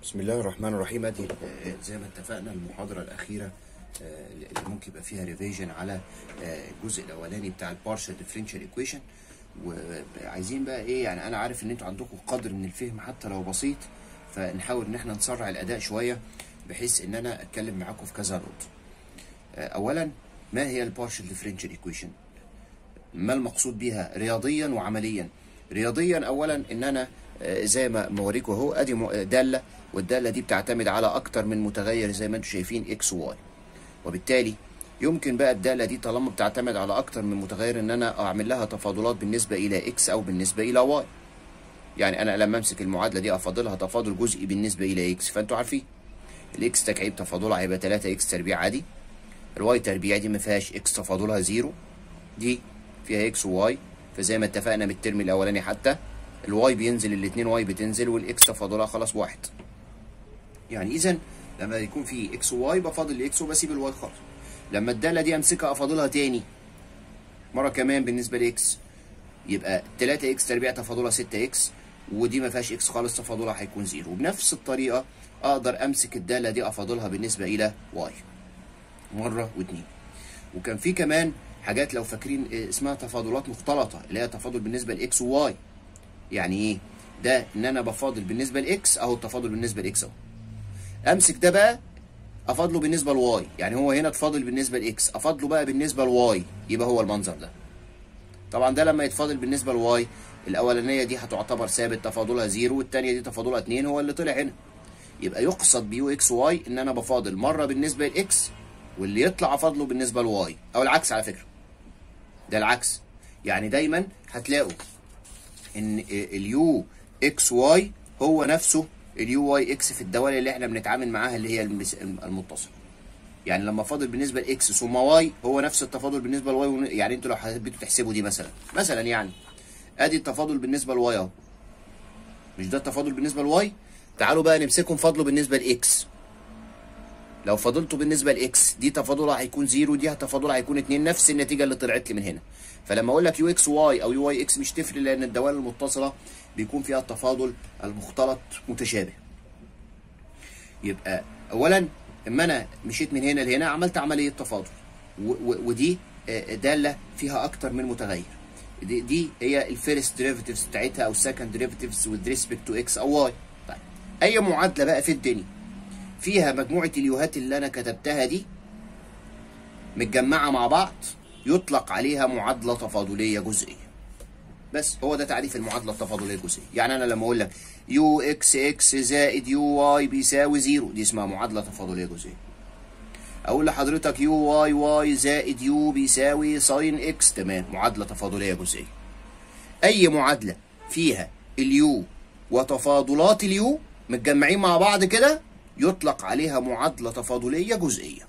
بسم الله الرحمن الرحيم ادي آه، زي ما اتفقنا المحاضره الاخيره آه، اللي ممكن يبقى فيها ريفيجن على آه، الجزء الاولاني بتاع البارشال ديفرنشال ايكويشن وعايزين بقى ايه يعني انا عارف ان انتوا عندكم قدر من الفهم حتى لو بسيط فنحاول ان احنا نسرع الاداء شويه بحيث ان انا اتكلم معاكم في كذا نقطه آه، اولا ما هي البارشال ديفرنشال ايكويشن ما المقصود بيها رياضيا وعمليا رياضيا اولا ان انا آه، زي ما موريكم اهو ادي م- داله والداله دي بتعتمد على اكتر من متغير زي ما انتم شايفين اكس وواي وبالتالي يمكن بقى الداله دي طالما بتعتمد على اكتر من متغير ان انا اعمل لها تفاضلات بالنسبه الى اكس او بالنسبه الى واي يعني انا لما امسك المعادله دي افاضلها تفاضل جزئي بالنسبه الى اكس فانتوا عارفين الاكس تكعيب تفاضلها هيبقى 3 اكس تربيع عادي الواي تربيع دي ما فيهاش اكس تفاضلها زيرو دي فيها اكس وواي فزي ما اتفقنا من الترم الاولاني حتى الواي بينزل الاثنين واي بتنزل والاكس تفاضلها خلاص واحد يعني اذا لما يكون في اكس وواي بفاضل الاكس وبسيب الواي خالص لما الداله دي امسكها افاضلها تاني مره كمان بالنسبه لاكس يبقى 3 اكس تربيع تفاضلها 6 اكس ودي ما فيهاش اكس خالص تفاضلها هيكون زيرو بنفس الطريقه اقدر امسك الداله دي افاضلها بالنسبه الى واي مره واثنين وكان في كمان حاجات لو فاكرين إيه اسمها تفاضلات مختلطه اللي هي تفاضل بالنسبه لاكس وواي يعني ايه ده ان انا بفاضل بالنسبه لاكس اهو التفاضل بالنسبه لاكس اهو امسك ده بقى افاضله بالنسبه لواي يعني هو هنا اتفاضل بالنسبه لاكس افاضله بقى بالنسبه لواي يبقى هو المنظر ده طبعا ده لما يتفاضل بالنسبه لواي الاولانيه دي هتعتبر ثابت تفاضلها زيرو والثانيه دي تفاضلها 2 هو اللي طلع هنا يبقى يقصد بيو اكس واي ان انا بفاضل مره بالنسبه لاكس واللي يطلع افاضله بالنسبه لواي او العكس على فكره ده العكس يعني دايما هتلاقوا ان اليو اكس واي هو نفسه اليو واي اكس في الدوال اللي احنا بنتعامل معاها اللي هي المس- المتصله يعني لما فاضل بالنسبه لاكس ثم واي هو نفس التفاضل بالنسبه لواي ون- يعني انتوا لو حبيتوا تحسبوا دي مثلا مثلا يعني ادي التفاضل بالنسبه لواي اهو مش ده التفاضل بالنسبه لواي تعالوا بقى نمسكهم فاضله بالنسبه لاكس لو فاضلته بالنسبه لاكس دي تفاضلها هيكون زيرو دي تفاضلها هيكون 2 نفس النتيجه اللي طلعت لي من هنا فلما اقول لك يو اكس واي او يو واي اكس مش تفرق لان الدوال المتصله بيكون فيها التفاضل المختلط متشابه يبقى اولا اما انا مشيت من هنا لهنا عملت عمليه تفاضل و- و- ودي آه، داله فيها اكتر من متغير دي, دي هي الفيرست ديريفيتيفز بتاعتها او السكند ديريفيتيفز with respect to اكس او واي طيب اي معادله بقى في الدنيا فيها مجموعه اليوهات اللي انا كتبتها دي متجمعه مع بعض يطلق عليها معادله تفاضليه جزئيه بس هو ده تعريف المعادله التفاضليه الجزئيه يعني انا لما اقول لك يو اكس اكس زائد يو واي بيساوي زيرو دي اسمها معادله تفاضليه جزئيه اقول لحضرتك يو واي واي زائد يو بيساوي ساين اكس تمام معادله تفاضليه جزئيه اي معادله فيها اليو وتفاضلات اليو متجمعين مع بعض كده يطلق عليها معادله تفاضليه جزئيه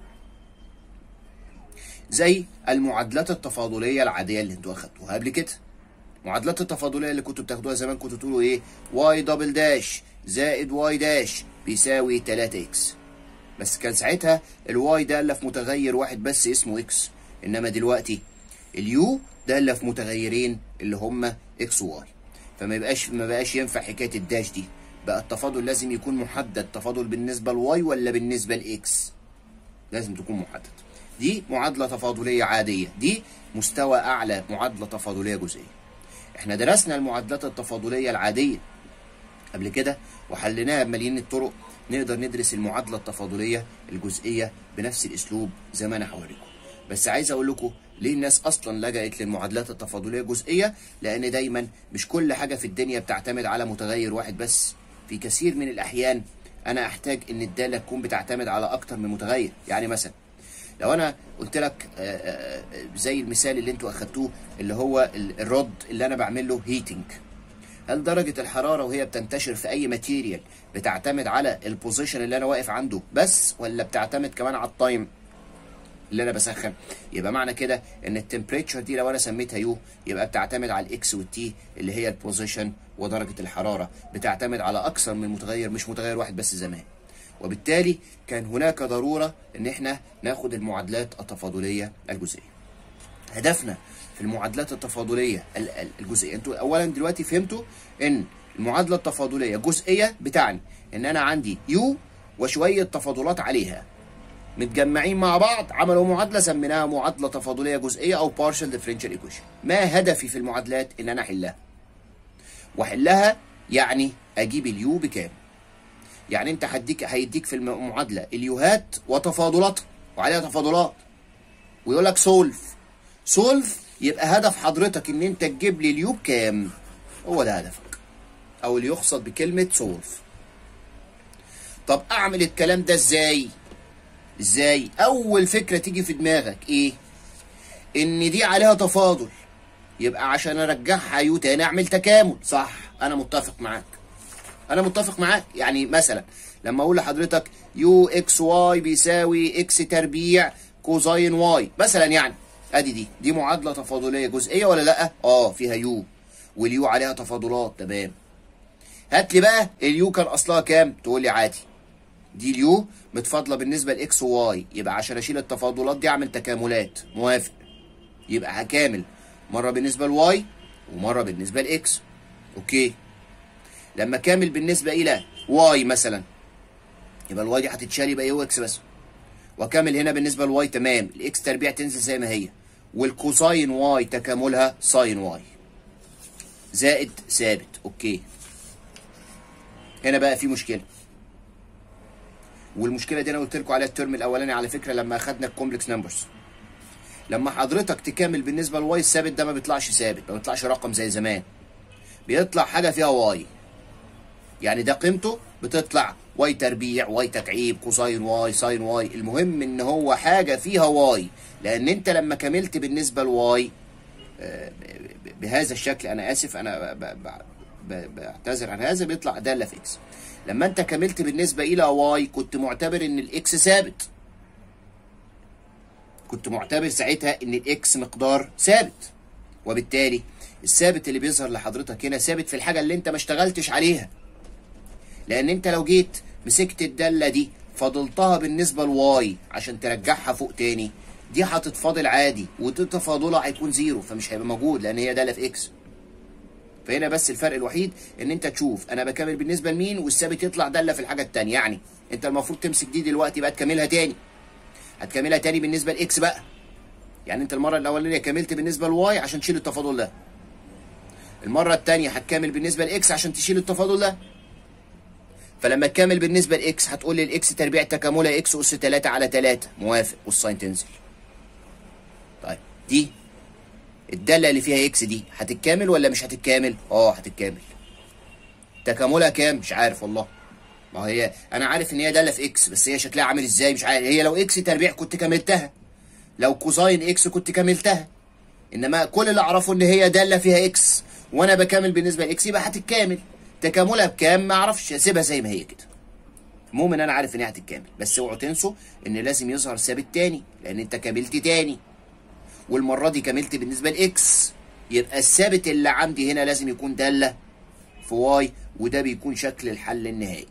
زي المعادلات التفاضليه العاديه اللي انتوا اخدتوها قبل كده معادلات التفاضليه اللي كنتوا بتاخدوها زمان كنتوا تقولوا ايه واي دبل داش زائد واي داش بيساوي 3 اكس بس كان ساعتها الواي داله في متغير واحد بس اسمه اكس انما دلوقتي اليو داله في متغيرين اللي هم اكس وواي فما يبقاش ما بقاش ينفع حكايه الداش دي بقى التفاضل لازم يكون محدد تفاضل بالنسبه لواي ولا بالنسبه لاكس لازم تكون محدد دي معادله تفاضليه عاديه دي مستوى اعلى معادله تفاضليه جزئيه احنا درسنا المعادلات التفاضليه العاديه قبل كده وحليناها بملايين الطرق نقدر ندرس المعادله التفاضليه الجزئيه بنفس الاسلوب زي ما انا هوريكم بس عايز اقول لكم ليه الناس اصلا لجأت للمعادلات التفاضليه الجزئيه لان دايما مش كل حاجه في الدنيا بتعتمد على متغير واحد بس في كثير من الاحيان انا احتاج ان الداله تكون بتعتمد على اكتر من متغير يعني مثلا لو انا قلت لك آه، آه، آه، زي المثال اللي انتوا اخدتوه اللي هو ال- الرد اللي انا بعمل له هيتنج هل درجة الحرارة وهي بتنتشر في أي ماتيريال بتعتمد على البوزيشن اللي أنا واقف عنده بس ولا بتعتمد كمان على التايم اللي أنا بسخن؟ يبقى معنى كده إن التمبريتشر دي لو أنا سميتها يو يبقى بتعتمد على الإكس والتي اللي هي البوزيشن ودرجة الحرارة بتعتمد على أكثر من متغير مش متغير واحد بس زمان. وبالتالي كان هناك ضرورة إن إحنا ناخد المعادلات التفاضلية الجزئية. هدفنا في المعادلات التفاضليه ال- ال- الجزئيه انتوا اولا دلوقتي فهمتوا ان المعادله التفاضليه جزئيه بتعني ان انا عندي يو وشويه تفاضلات عليها متجمعين مع بعض عملوا معادله سميناها معادله تفاضليه جزئيه او partial differential equation ما هدفي في المعادلات ان انا احلها واحلها يعني اجيب اليو بكام يعني انت هديك هيديك في المعادله اليوهات وتفاضلاتها وعليها تفاضلات ويقول لك سولف سولف يبقى هدف حضرتك ان انت تجيب لي اليو بكام هو ده هدفك او اللي يقصد بكلمه سولف طب اعمل الكلام ده ازاي ازاي اول فكره تيجي في دماغك ايه ان دي عليها تفاضل يبقى عشان ارجعها يو تاني اعمل تكامل صح انا متفق معاك انا متفق معاك يعني مثلا لما اقول لحضرتك يو اكس واي بيساوي اكس تربيع كوزاين واي مثلا يعني ادي دي دي معادله تفاضليه جزئيه ولا لا اه فيها يو واليو عليها تفاضلات تمام هات لي بقى اليو كان اصلها كام تقول لي عادي دي اليو متفاضله بالنسبه لاكس وواي يبقى عشان اشيل التفاضلات دي اعمل تكاملات موافق يبقى هكامل مره بالنسبه لواي ومره بالنسبه لاكس اوكي لما كامل بالنسبه الى واي مثلا يبقى الواي دي هتتشال يبقى يو اكس بس وكامل هنا بالنسبه لواي تمام الاكس تربيع تنزل زي ما هي والكوساين واي تكاملها ساين واي زائد ثابت اوكي هنا بقى في مشكله والمشكله دي انا قلت لكم عليها الترم الاولاني على فكره لما اخدنا الكومبلكس نمبرز لما حضرتك تكامل بالنسبه لواي الثابت ده ما بيطلعش ثابت ما بيطلعش رقم زي زمان بيطلع حاجه فيها واي يعني ده قيمته بتطلع واي تربيع واي تكعيب كوساين واي ساين واي المهم ان هو حاجه فيها واي لان انت لما كملت بالنسبه لواي بهذا الشكل انا اسف انا بعتذر عن هذا بيطلع داله في اكس لما انت كملت بالنسبه الى واي كنت معتبر ان الاكس ثابت كنت معتبر ساعتها ان الاكس مقدار ثابت وبالتالي الثابت اللي بيظهر لحضرتك هنا ثابت في الحاجه اللي انت ما اشتغلتش عليها لان انت لو جيت مسكت الداله دي فضلتها بالنسبه لواي عشان ترجعها فوق تاني دي هتتفاضل عادي وتتفاضلها هيكون زيرو فمش هيبقى موجود لان هي داله في اكس فهنا بس الفرق الوحيد ان انت تشوف انا بكمل بالنسبه لمين والثابت يطلع داله في الحاجه الثانيه يعني انت المفروض تمسك دي دلوقتي بقى تكملها تاني هتكملها تاني بالنسبه لاكس بقى يعني انت المره الاولانيه كملت بالنسبه لواي عشان تشيل التفاضل ده المره الثانيه هتكمل بالنسبه لاكس عشان تشيل التفاضل ده فلما تكمل بالنسبه لاكس هتقول لي الاكس تربيع تكاملها اكس اس 3 على 3 موافق والساين تنزل طيب دي الداله اللي فيها اكس دي هتتكامل ولا مش هتتكامل اه هتتكامل تكاملها كام مش عارف والله ما هي انا عارف ان هي داله في اكس بس هي شكلها عامل ازاي مش عارف هي لو اكس تربيع كنت كملتها لو كوزاين اكس كنت كملتها انما كل اللي اعرفه ان هي داله فيها اكس وانا بكامل بالنسبه لاكس يبقى هتتكامل تكاملها بكام ما اعرفش اسيبها زي ما هي كده المهم ان انا عارف ان هي هتتكامل بس اوعوا تنسوا ان لازم يظهر ثابت تاني لان انت كملت تاني والمره دي كملت بالنسبه لاكس يبقى الثابت اللي عندي هنا لازم يكون داله في واي وده بيكون شكل الحل النهائي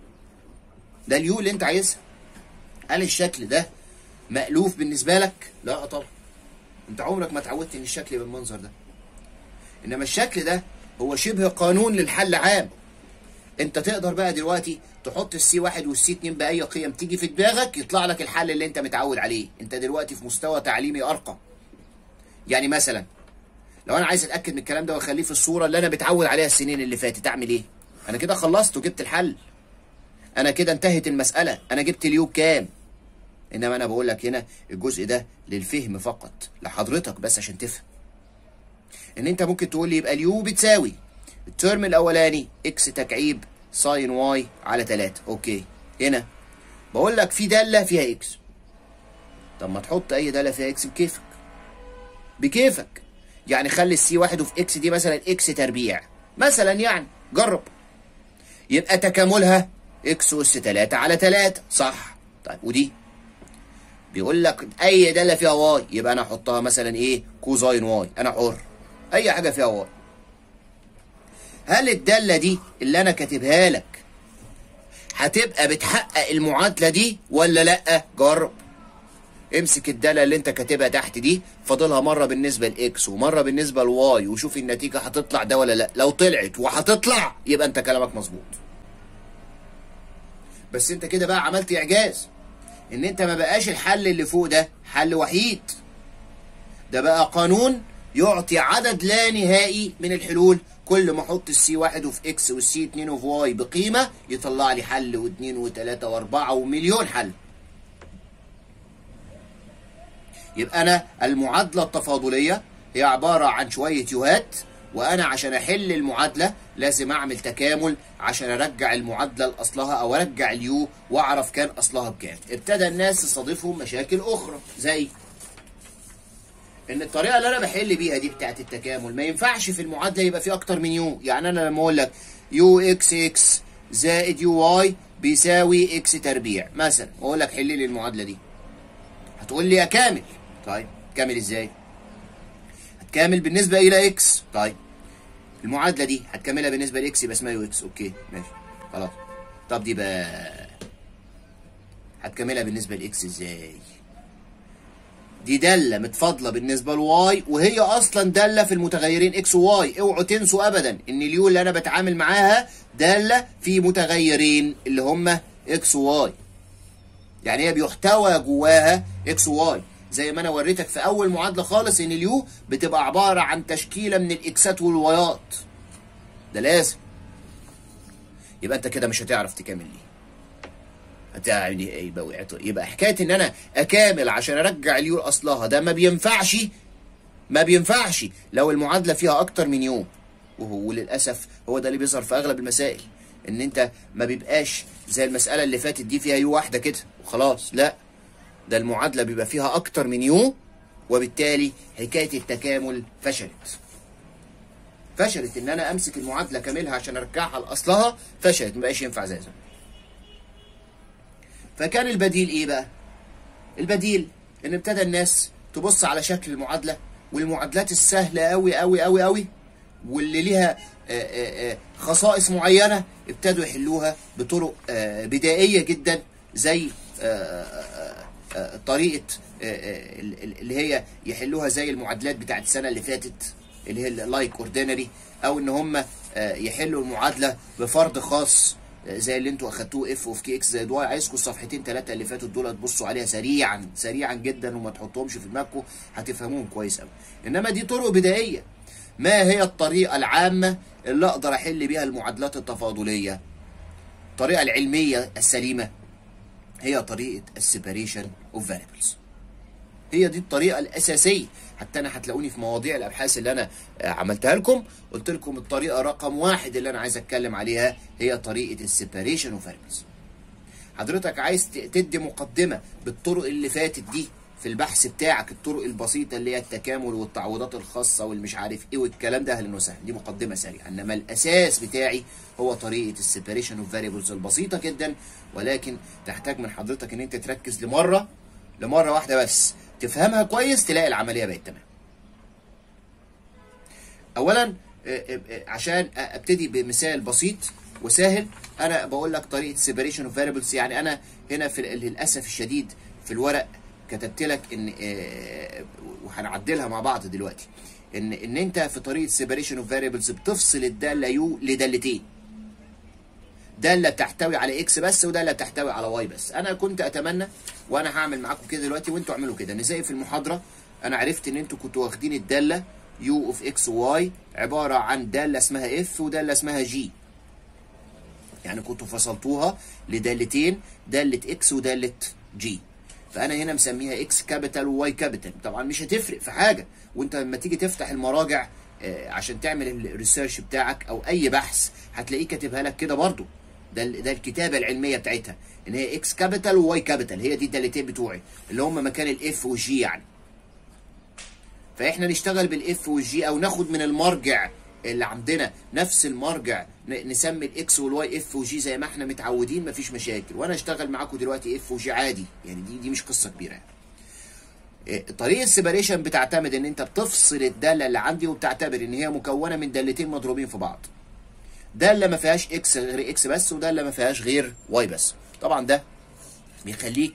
ده اليو اللي انت عايزها هل الشكل ده مألوف بالنسبه لك لا طبعا انت عمرك ما اتعودت ان الشكل يبقى بالمنظر ده انما الشكل ده هو شبه قانون للحل عام انت تقدر بقى دلوقتي تحط السي واحد والسي اتنين باي قيم تيجي في دماغك يطلع لك الحل اللي انت متعود عليه انت دلوقتي في مستوى تعليمي ارقى يعني مثلا لو انا عايز اتاكد من الكلام ده واخليه في الصوره اللي انا متعود عليها السنين اللي فاتت اعمل ايه انا كده خلصت وجبت الحل انا كده انتهت المساله انا جبت اليو كام انما انا بقول لك هنا الجزء ده للفهم فقط لحضرتك بس عشان تفهم ان انت ممكن تقول لي يبقى اليو بتساوي الترم الاولاني اكس تكعيب ساين واي على 3 اوكي هنا بقول لك في داله فيها اكس طب ما تحط اي داله فيها اكس بكيفك بكيفك يعني خلي السي واحد في اكس دي مثلا اكس تربيع مثلا يعني جرب يبقى تكاملها اكس اس 3 على 3 صح طيب ودي بيقول لك اي داله فيها واي يبقى انا احطها مثلا ايه كوزاين واي انا حر اي حاجه فيها واي هل الداله دي اللي انا كاتبها لك هتبقى بتحقق المعادله دي ولا لا جرب امسك الداله اللي انت كاتبها تحت دي فاضلها مره بالنسبه لاكس ومره بالنسبه لواي وشوف النتيجه هتطلع ده ولا لا لو طلعت وهتطلع يبقى انت كلامك مظبوط بس انت كده بقى عملت اعجاز ان انت ما بقاش الحل اللي فوق ده حل وحيد ده بقى قانون يعطي عدد لا نهائي من الحلول كل ما احط السي واحد وفي اكس والسي اتنين وفي واي بقيمه يطلع لي حل واثنين وثلاثه واربعه ومليون حل يبقى انا المعادله التفاضليه هي عباره عن شويه يوهات وانا عشان احل المعادله لازم اعمل تكامل عشان ارجع المعادله لاصلها او ارجع اليو واعرف كان اصلها بكام ابتدى الناس تصادفهم مشاكل اخرى زي ان الطريقه اللي انا بحل بيها دي بتاعت التكامل ما ينفعش في المعادله يبقى في اكتر من يو يعني انا لما اقول لك يو اكس اكس زائد يو واي بيساوي اكس تربيع مثلا واقول لك حل لي المعادله دي هتقول لي يا كامل طيب كامل ازاي هتكامل بالنسبه الى اكس طيب المعادله دي هتكملها بالنسبه لاكس يبقى اسمها يو اكس اوكي ماشي خلاص طب دي بقى هتكملها بالنسبه لاكس ازاي دي داله متفاضله بالنسبه لواي وهي اصلا داله في المتغيرين اكس وواي اوعوا تنسوا ابدا ان اليو اللي انا بتعامل معاها داله في متغيرين اللي هم اكس وواي يعني هي بيحتوى جواها اكس وواي زي ما انا وريتك في اول معادله خالص ان اليو بتبقى عباره عن تشكيله من الاكسات والوايات ده لازم يبقى انت كده مش هتعرف تكمل ليه هتعمل ايه يبقى وقعت يبقى حكايه ان انا اكامل عشان ارجع اليو لاصلها ده ما بينفعش ما بينفعش لو المعادله فيها اكتر من يو وهو للاسف هو ده اللي بيظهر في اغلب المسائل ان انت ما بيبقاش زي المساله اللي فاتت دي فيها يو واحده كده وخلاص لا ده المعادله بيبقى فيها اكتر من يو وبالتالي حكايه التكامل فشلت فشلت ان انا امسك المعادله كاملها عشان ارجعها لاصلها فشلت ما بقاش ينفع زي زمان فكان البديل ايه بقى البديل ان ابتدى الناس تبص على شكل المعادله والمعادلات السهله قوي قوي قوي قوي واللي ليها خصائص معينه ابتدوا يحلوها بطرق بدائيه جدا زي طريقه اللي هي يحلوها زي المعادلات بتاعت السنه اللي فاتت اللي هي اللايك اوردينري او ان هم يحلوا المعادله بفرض خاص زي اللي انتوا اخدتوه اف اوف كي اكس زائد واي عايزكم الصفحتين ثلاثه اللي فاتوا دول تبصوا عليها سريعا سريعا جدا وما تحطهمش في دماغكم هتفهموهم كويس قوي انما دي طرق بدائيه ما هي الطريقه العامه اللي اقدر احل بيها المعادلات التفاضليه الطريقه العلميه السليمه هي طريقه السيبريشن اوف فاريبلز هي دي الطريقه الاساسيه حتى انا هتلاقوني في مواضيع الابحاث اللي انا عملتها لكم قلت لكم الطريقه رقم واحد اللي انا عايز اتكلم عليها هي طريقه السيبريشن اوف فاريبلز حضرتك عايز تدي مقدمه بالطرق اللي فاتت دي في البحث بتاعك الطرق البسيطه اللي هي التكامل والتعويضات الخاصه والمش عارف ايه والكلام ده اهلا وسهلا دي مقدمه سريعه انما الاساس بتاعي هو طريقه السيبريشن اوف فاريبلز البسيطه جدا ولكن تحتاج من حضرتك ان انت تركز لمره لمره واحده بس تفهمها كويس تلاقي العمليه بقت تمام اولا عشان ابتدي بمثال بسيط وسهل انا بقول لك طريقه سيبريشن اوف فاريبلز يعني انا هنا في للاسف الشديد في الورق كتبت لك ان وهنعدلها مع بعض دلوقتي ان ان انت في طريقه سيبريشن اوف فاريبلز بتفصل الداله يو لدالتين داله بتحتوي على اكس بس وداله بتحتوي على واي بس انا كنت اتمنى وانا هعمل معاكم كده دلوقتي وانتوا اعملوا كده ان زي في المحاضره انا عرفت ان انتوا كنتوا واخدين الداله يو اوف اكس وواي عباره عن داله اسمها اف وداله اسمها جي يعني كنتوا فصلتوها لدالتين داله اكس وداله جي فانا هنا مسميها اكس كابيتال وواي كابيتال طبعا مش هتفرق في حاجه وانت لما تيجي تفتح المراجع عشان تعمل الريسيرش بتاعك او اي بحث هتلاقيه كاتبها لك كده برضو ده ده الكتابه العلميه بتاعتها ان هي اكس كابيتال وواي كابيتال هي دي الدالتين بتوعي اللي هم مكان الاف والجي يعني فاحنا نشتغل بالاف والجي او ناخد من المرجع اللي عندنا نفس المرجع نسمي الاكس والواي اف وجي زي ما احنا متعودين مفيش مشاكل وانا اشتغل معاكم دلوقتي اف وجي عادي يعني دي دي مش قصه كبيره يعني. طريقه السيبريشن بتعتمد ان انت بتفصل الداله اللي عندي وبتعتبر ان هي مكونه من دالتين مضروبين في بعض داله ما فيهاش اكس غير اكس بس وداله ما فيهاش غير واي بس طبعا ده بيخليك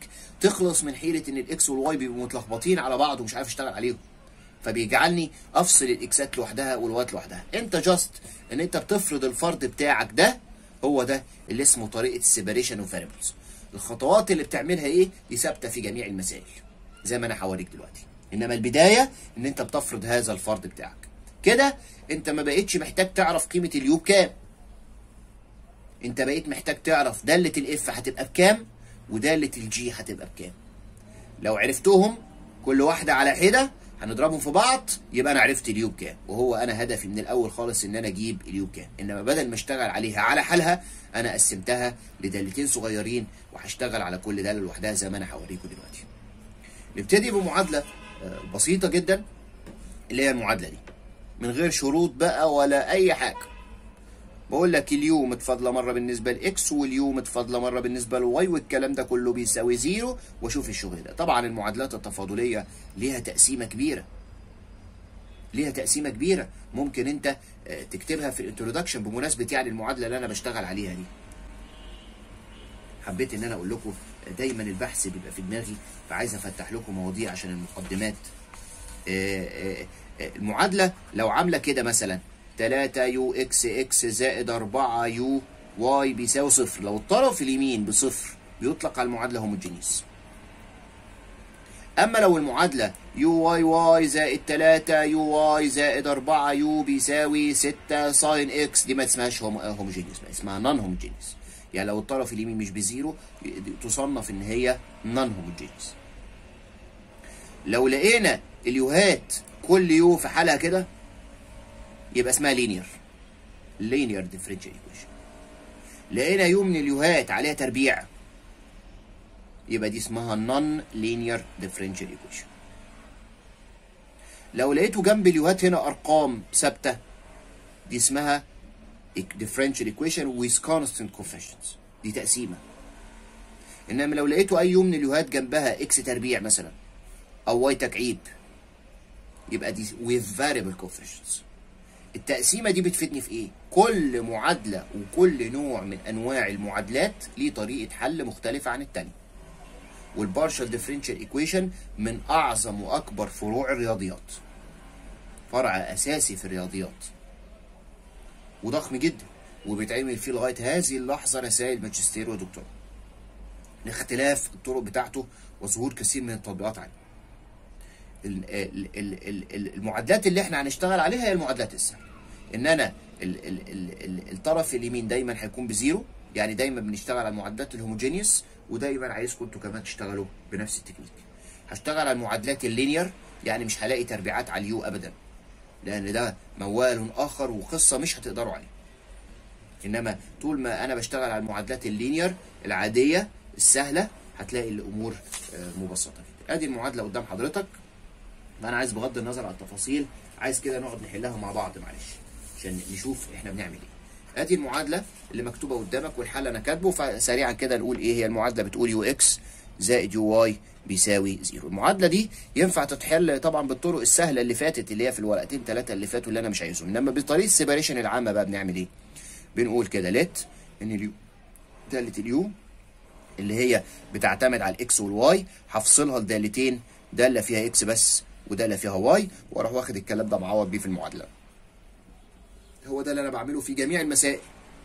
تخلص من حيره ان الاكس والواي بيبقوا متلخبطين على بعض ومش عارف اشتغل عليهم فبيجعلني افصل الاكسات لوحدها والوايات لوحدها انت جاست ان انت بتفرض الفرض بتاعك ده هو ده اللي اسمه طريقه السيبريشن اوف فاريبلز الخطوات اللي بتعملها ايه دي ثابته في جميع المسائل زي ما انا هوريك دلوقتي انما البدايه ان انت بتفرض هذا الفرض بتاعك كده انت ما بقتش محتاج تعرف قيمه اليو بكام انت بقيت محتاج تعرف داله الاف هتبقى بكام وداله الجي هتبقى بكام لو عرفتهم كل واحده على حده هنضربهم في بعض يبقى انا عرفت اليو بكام وهو انا هدفي من الاول خالص ان انا اجيب اليو بكام انما بدل ما اشتغل عليها على حالها انا قسمتها لدالتين صغيرين وهشتغل على كل داله لوحدها زي ما انا هوريكم دلوقتي نبتدي بمعادله آه، بسيطه جدا اللي هي المعادله دي من غير شروط بقى ولا اي حاجه بقول لك اليو متفاضله مره بالنسبه لاكس واليو متفاضله مره بالنسبه لواي والكلام ده كله بيساوي زيرو واشوف الشغل ده طبعا المعادلات التفاضليه ليها تقسيمه كبيره ليها تقسيمه كبيره ممكن انت آه، تكتبها في الانترودكشن بمناسبه يعني المعادله اللي انا بشتغل عليها دي حبيت ان انا اقول لكم دايما البحث بيبقى في دماغي فعايز افتح لكم مواضيع عشان المقدمات آه، آه، آه، المعادله لو عامله كده مثلا 3 يو اكس اكس زائد 4 يو واي بيساوي صفر لو الطرف اليمين بصفر بيطلق على المعادله هوموجينيس اما لو المعادله يو واي واي زائد 3 يو واي زائد 4 يو بيساوي 6 ساين اكس دي ما اسمهاش هوم- هوموجينيوس بقى اسمها نون هوموجينيوس يعني لو الطرف اليمين مش بزيرو تصنف ان هي نون هوموجينيوس لو لقينا اليوهات كل يو في حالها كده يبقى اسمها لينير لينير ديفرنشال ايكويشن لقينا يو من اليوهات عليها تربيع يبقى دي اسمها نون لينير ديفرنشال ايكويشن لو لقيته جنب اليوهات هنا ارقام ثابته دي اسمها differential equation with constant coefficients دي تقسيمه انما لو لقيته اي يو من اليوهات جنبها اكس تربيع مثلا او واي تكعيب يبقى دي with variable coefficients التقسيمه دي بتفيدني في ايه كل معادله وكل نوع من انواع المعادلات ليه طريقه حل مختلفه عن التانية والبارشال ديفرنشال ايكويشن من اعظم واكبر فروع الرياضيات فرع اساسي في الرياضيات وضخم جدا وبيتعمل فيه لغايه هذه اللحظه رسائل ماجستير ودكتوراه لاختلاف الطرق بتاعته وظهور كثير من التطبيقات عليه ال- ال- ال- ال- ال- المعادلات اللي احنا هنشتغل عليها هي المعادلات السهله ان انا ال ال ال ال الطرف اليمين دايما هيكون بزيرو يعني دايما بنشتغل على المعادلات الهوموجينيوس ودايما عايزكم انتوا كمان تشتغلوا بنفس التكنيك هشتغل على المعادلات اللينير يعني مش هلاقي تربيعات على اليو ابدا لان ده موال اخر وقصه مش هتقدروا عليه انما طول ما انا بشتغل على المعادلات اللينير العاديه السهله هتلاقي الامور آه، مبسطه جدا ادي المعادله قدام حضرتك فانا عايز بغض النظر عن التفاصيل عايز كده نقعد نحلها مع بعض معلش عشان نشوف احنا بنعمل ايه ادي المعادله اللي مكتوبه قدامك والحل انا كاتبه فسريعا كده نقول ايه هي المعادله بتقول يو اكس زائد يو واي بيساوي زيرو المعادله دي ينفع تتحل طبعا بالطرق السهله اللي فاتت اللي هي في الورقتين ثلاثه اللي فاتوا اللي انا مش عايزهم انما بطريقه السيبريشن العامه بقى بنعمل ايه بنقول كده ليت ان اليو داله اليو اللي هي بتعتمد على الاكس والواي هفصلها لدالتين داله فيها اكس بس وداله فيها واي واروح واخد الكلام ده معوض بيه في المعادله هو ده اللي انا بعمله في جميع المسائل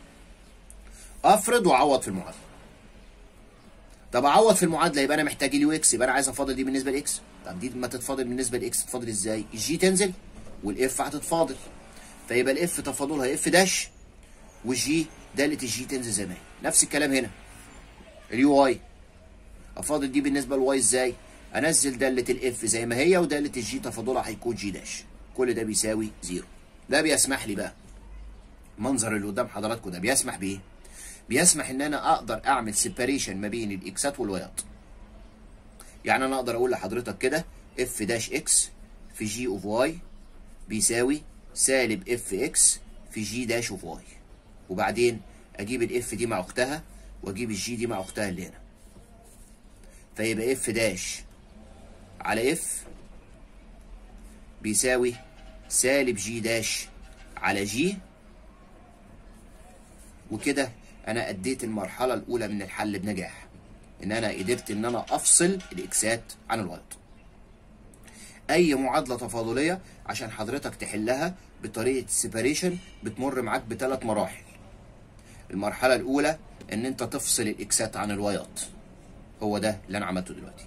افرض واعوض في المعادله طب اعوض في المعادله يبقى انا محتاج اليو اكس يبقى انا عايز افاضل دي بالنسبه لاكس طب دي ما تتفاضل بالنسبه لاكس تتفاضل ازاي الجي تنزل والاف هتتفاضل فيبقى الاف تفاضلها اف داش والجي داله الجي تنزل زي ما هي نفس الكلام هنا اليو واي افاضل دي بالنسبه لواي ازاي انزل داله الاف زي ما هي وداله الجي تفاضلها هيكون جي داش كل ده بيساوي زيرو ده بيسمح لي بقى المنظر اللي قدام حضراتكم ده بيسمح بايه بيسمح ان انا اقدر اعمل سيباريشن ما بين الاكسات والوايات يعني انا اقدر اقول لحضرتك كده اف داش اكس في جي اوف واي بيساوي سالب اف اكس في جي داش اوف واي وبعدين اجيب الاف دي مع اختها واجيب الجي دي مع اختها اللي هنا فيبقى اف داش على اف بيساوي سالب جي داش على جي وكده انا اديت المرحله الاولى من الحل بنجاح ان انا قدرت ان انا افصل الاكسات عن الوايت اي معادله تفاضليه عشان حضرتك تحلها بطريقه السيباريشن بتمر معاك بثلاث مراحل المرحله الاولى ان انت تفصل الاكسات عن الوايات هو ده اللي انا عملته دلوقتي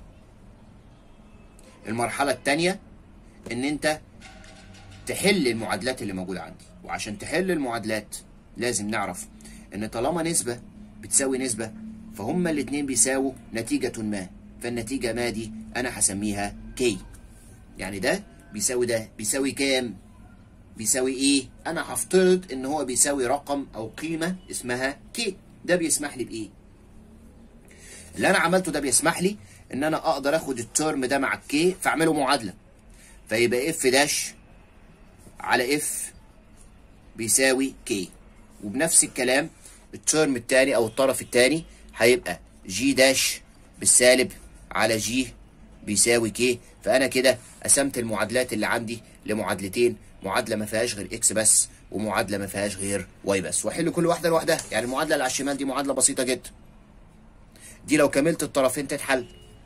المرحله الثانيه ان انت تحل المعادلات اللي موجوده عندي وعشان تحل المعادلات لازم نعرف ان طالما نسبه بتساوي نسبه فهما الاثنين بيساووا نتيجه ما فالنتيجه ما دي انا هسميها كي يعني ده بيساوي ده بيساوي كام بيساوي ايه انا هفترض ان هو بيساوي رقم او قيمه اسمها كي ده بيسمح لي بايه اللي انا عملته ده بيسمح لي ان انا اقدر اخد الترم ده مع الكي فاعمله معادله فيبقى اف داش على اف بيساوي كي وبنفس الكلام الترم الثاني او الطرف الثاني هيبقى جي داش بالسالب على جي بيساوي كي فانا كده قسمت المعادلات اللي عندي لمعادلتين معادله ما فيهاش غير اكس بس ومعادله ما فيهاش غير واي بس واحل كل واحده لوحدها يعني المعادله اللي على الشمال دي معادله بسيطه جدا دي لو كملت الطرفين تتحل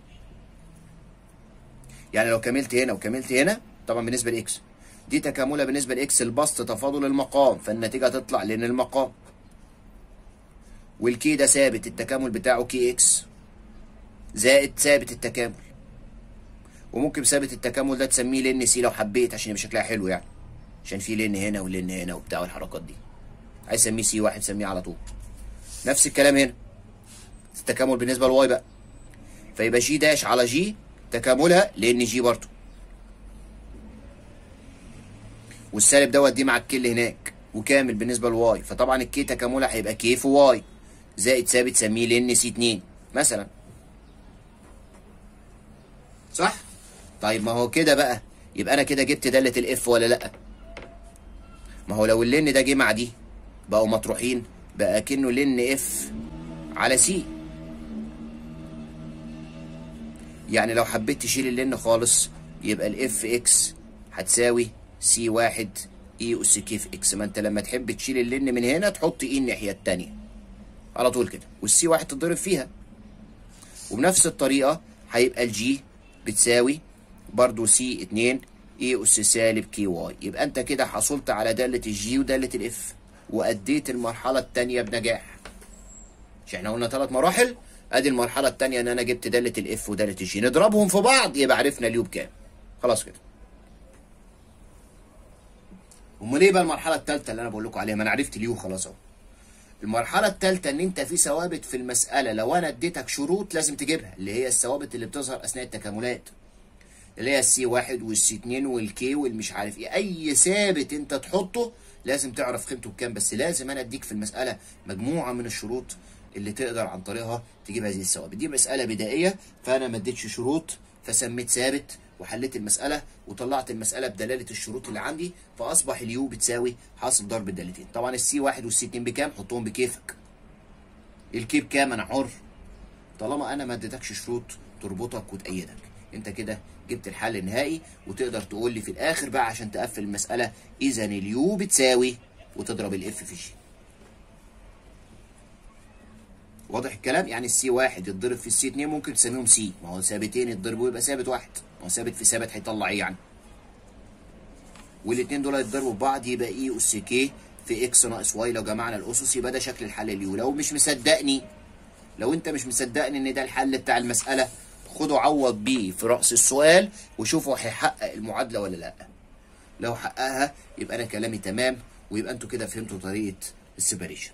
يعني لو كملت هنا وكملت هنا طبعا بالنسبه لاكس دي تكاملها بالنسبه لاكس البسط تفاضل المقام فالنتيجه تطلع لان المقام والكي ده ثابت التكامل بتاعه كي اكس زائد ثابت التكامل وممكن ثابت التكامل ده تسميه لن سي لو حبيت عشان يبقى شكلها حلو يعني عشان في لن هنا ولن هنا وبتاع والحركات دي عايز تسميه سي واحد سميه على طول نفس الكلام هنا التكامل بالنسبه لواي بقى فيبقى جي داش على جي تكاملها لان جي برضه والسالب دوت دي مع الكي اللي هناك وكامل بالنسبه لواي فطبعا الكي تكاملها هيبقى كي في واي زائد ثابت سميه لان سي 2 مثلا صح طيب ما هو كده بقى يبقى انا كده جبت داله الاف ولا لا ما هو لو اللن ده جه مع دي بقوا مطروحين بقى كأنه لن اف على سي يعني لو حبيت تشيل اللن خالص يبقى الاف اكس هتساوي سي واحد اي اس كي في اكس ما انت لما تحب تشيل اللن من هنا تحط اي الناحيه التانيه على طول كده والسي واحد تتضرب فيها وبنفس الطريقه هيبقى الجي بتساوي برضو سي 2 اي اس سالب كي واي يبقى انت كده حصلت على داله الجي وداله الاف واديت المرحله الثانيه بنجاح مش احنا قلنا ثلاث مراحل ادي المرحله الثانيه ان انا جبت داله الاف وداله الجي نضربهم في بعض يبقى عرفنا اليو بكام خلاص كده امال ايه بقى المرحله الثالثه اللي انا بقول لكم عليها ما انا عرفت اليو خلاص اهو المرحله الثالثه ان انت في ثوابت في المساله لو انا اديتك شروط لازم تجيبها اللي هي الثوابت اللي بتظهر اثناء التكاملات اللي هي السي واحد والسي اتنين والكي والمش عارف ايه اي ثابت انت تحطه لازم تعرف قيمته بكام بس لازم انا اديك في المساله مجموعه من الشروط اللي تقدر عن طريقها تجيب هذه الثوابت دي مساله بدائيه فانا ما اديتش شروط فسميت ثابت وحليت المساله وطلعت المساله بدلاله الشروط اللي عندي فاصبح اليو بتساوي حاصل ضرب الدالتين طبعا السي واحد والسي اتنين بكام حطهم بكيفك الكي بكام انا حر طالما انا ما اديتكش شروط تربطك وتأيدك انت كده جبت الحل النهائي وتقدر تقول لي في الاخر بقى عشان تقفل المساله اذا اليو بتساوي وتضرب الاف في جي واضح الكلام يعني السي واحد يتضرب في السي 2 ممكن تسميهم سي ما هو ثابتين يتضربوا يبقى ثابت واحد ما هو ثابت في ثابت هيطلع ايه يعني والاثنين دول يتضربوا في بعض يبقى اي اس كي في اكس ناقص واي لو جمعنا الاسس يبقى ده شكل الحل اليو لو مش مصدقني لو انت مش مصدقني ان ده الحل بتاع المساله خده عوض بيه في رأس السؤال وشوفوا هيحقق المعادلة ولا لا لو حققها يبقى أنا كلامي تمام ويبقى أنتوا كده فهمتوا طريقة السيباريشن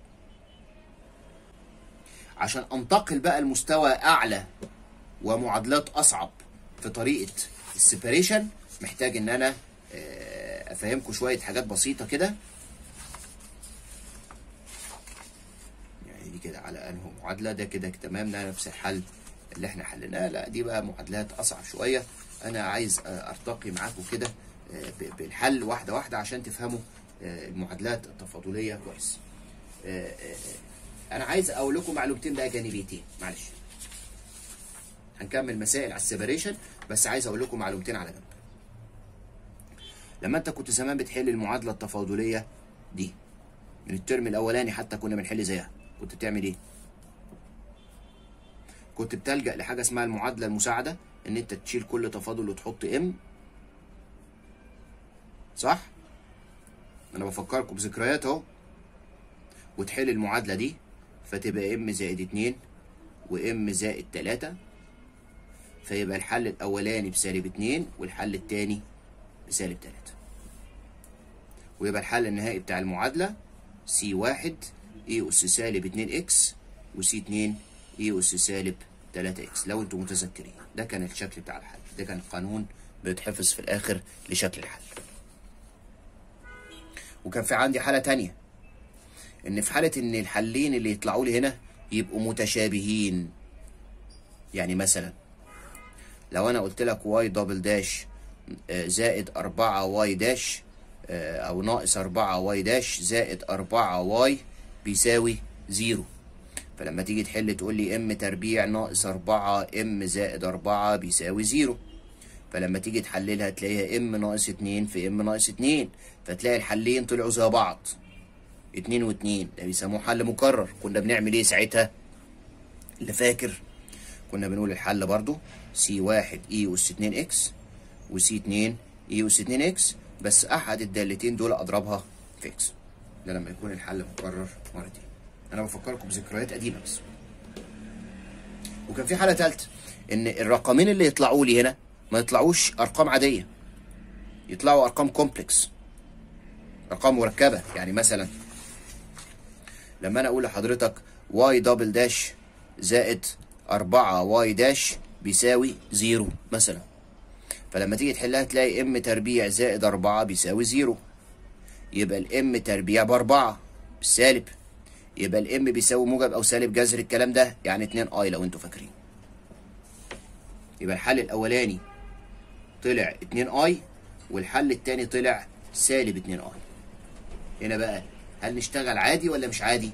عشان أنتقل بقى لمستوى أعلى ومعادلات أصعب في طريقة السيباريشن محتاج إن أنا أفهمكم شوية حاجات بسيطة كده يعني دي كده على أنه معادلة ده كده تمام ده نفس الحل اللي احنا حليناه لا دي بقى معادلات اصعب شويه انا عايز ارتقي معاكم كده بالحل واحده واحده عشان تفهموا المعادلات التفاضليه كويس انا عايز اقول لكم معلومتين بقى جانبيتين معلش هنكمل مسائل على السيبريشن بس عايز اقول لكم معلومتين على جنب لما انت كنت زمان بتحل المعادله التفاضليه دي من الترم الاولاني حتى كنا بنحل زيها كنت بتعمل ايه كنت بتلجأ لحاجه اسمها المعادله المساعده ان انت تشيل كل تفاضل وتحط ام صح انا بفكركم بذكريات اهو وتحل المعادله دي فتبقى ام زائد اتنين وام زائد تلاتة فيبقى الحل الاولاني بسالب اتنين والحل التاني بسالب تلاتة ويبقى الحل النهائي بتاع المعادله سي واحد اي اس سالب اتنين اكس وسي اتنين اي اس سالب تلاتة اكس لو انتم متذكرين ده كان الشكل بتاع الحل ده كان القانون بيتحفظ في الاخر لشكل الحل وكان في عندي حاله تانية ان في حاله ان الحلين اللي يطلعوا لي هنا يبقوا متشابهين يعني مثلا لو انا قلت لك واي دبل داش آه، زائد 4 واي داش آه، او ناقص 4 واي داش زائد 4 واي بيساوي زيرو فلما تيجي تحل تقول لي ام تربيع ناقص 4 ام زائد 4 بيساوي زيرو فلما تيجي تحللها تلاقيها ام ناقص 2 في ام ناقص 2 فتلاقي الحلين طلعوا زي بعض 2 و2 ده بيسموه حل مكرر كنا بنعمل ايه ساعتها اللي فاكر كنا بنقول الحل برضو سي 1 اي اس 2 اكس وسي 2 اي اس 2 اكس بس احد الدالتين دول اضربها في اكس ده لما يكون الحل مكرر مرتين انا بفكركم بذكريات قديمه بس وكان في حاله ثالثه ان الرقمين اللي يطلعوا لي هنا ما يطلعوش ارقام عاديه يطلعوا ارقام كومبلكس ارقام مركبه يعني مثلا لما انا اقول لحضرتك واي دبل داش زائد 4 واي داش بيساوي زيرو مثلا فلما تيجي تحلها تلاقي ام تربيع زائد 4 بيساوي زيرو يبقى الام تربيع باربعة بالسالب يبقى الام بيساوي موجب او سالب جذر الكلام ده يعني 2 اي لو انتوا فاكرين يبقى الحل الاولاني طلع 2 اي والحل التاني طلع سالب 2 اي هنا بقى هل نشتغل عادي ولا مش عادي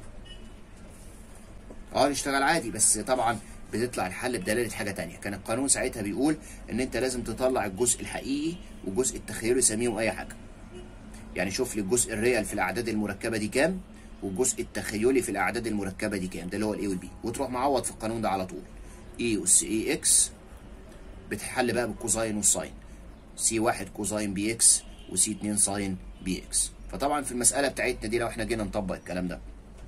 اه نشتغل عادي بس طبعا بتطلع الحل بدلاله حاجه تانية كان القانون ساعتها بيقول ان انت لازم تطلع الجزء الحقيقي والجزء التخيلي سميهم اي حاجه يعني شوف لي الجزء الريال في الاعداد المركبه دي كام والجزء التخيلي في الاعداد المركبه دي كام ده اللي هو الاي والبي وتروح معوض في القانون ده على طول اي اس اي اكس بتحل بقى بالكوزاين والساين سي واحد كوزاين بي اكس وسي 2 ساين بي اكس فطبعا في المساله بتاعتنا دي لو احنا جينا نطبق الكلام ده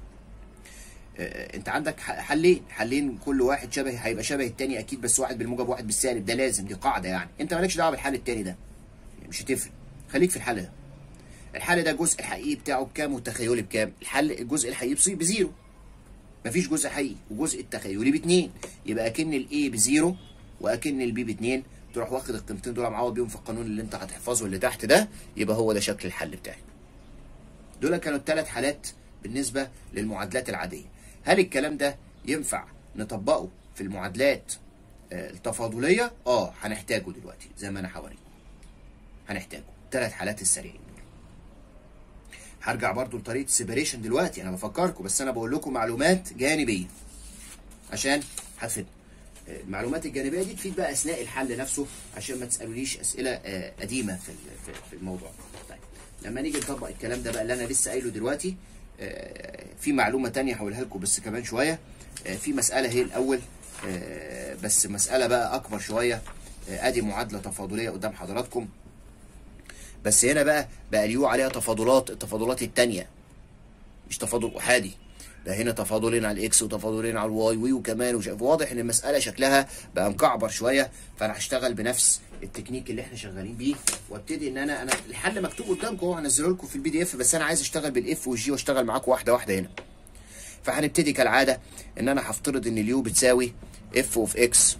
آه، انت عندك ح- حلين حلين كل واحد شبه هيبقى شبه التاني اكيد بس واحد بالموجب وواحد بالسالب ده لازم دي قاعده يعني انت مالكش دعوه بالحل التاني ده يعني مش هتفرق خليك في الحل ده الحل ده الجزء الحقيقي بتاعه بكام والتخيلي بكام الحل الجزء الحقيقي بصي- بزيرو مفيش جزء حقيقي وجزء التخيلي باتنين يبقى اكن الاي بزيرو واكن البي باتنين تروح واخد القيمتين دول معوض بيهم في القانون اللي انت هتحفظه اللي تحت ده يبقى هو ده شكل الحل بتاعي دول كانوا الثلاث حالات بالنسبه للمعادلات العاديه هل الكلام ده ينفع نطبقه في المعادلات آه، التفاضليه اه هنحتاجه دلوقتي زي ما انا هوريكم هنحتاجه ثلاث حالات السريعين دول هرجع برضو لطريقه السيبريشن دلوقتي انا بفكركم بس انا بقول لكم معلومات جانبيه عشان هتفيد المعلومات الجانبيه دي تفيد بقى اثناء الحل نفسه عشان ما تسالونيش اسئله آه، قديمه في ال- في- في الموضوع طيب لما نيجي نطبق الكلام ده بقى اللي انا لسه قايله دلوقتي آه، في معلومه تانية هقولها لكم بس كمان شويه آه، في مساله هي الاول آه، بس مساله بقى اكبر شويه آه، ادي معادله تفاضليه قدام حضراتكم بس هنا بقى بقى اليو عليها تفاضلات التفاضلات التانية مش تفاضل احادي ده هنا تفاضلين على الاكس وتفاضلين على الواي وي وكمان وش... واضح ان المساله شكلها بقى مكعبر شويه فانا هشتغل بنفس التكنيك اللي احنا شغالين بيه وابتدي ان انا انا الحل مكتوب قدامكم اهو هنزله لكم في البي دي اف بس انا عايز اشتغل بالاف والجي واشتغل معاكم واحده واحده هنا فهنبتدي كالعاده ان انا هفترض ان اليو بتساوي اف اوف اكس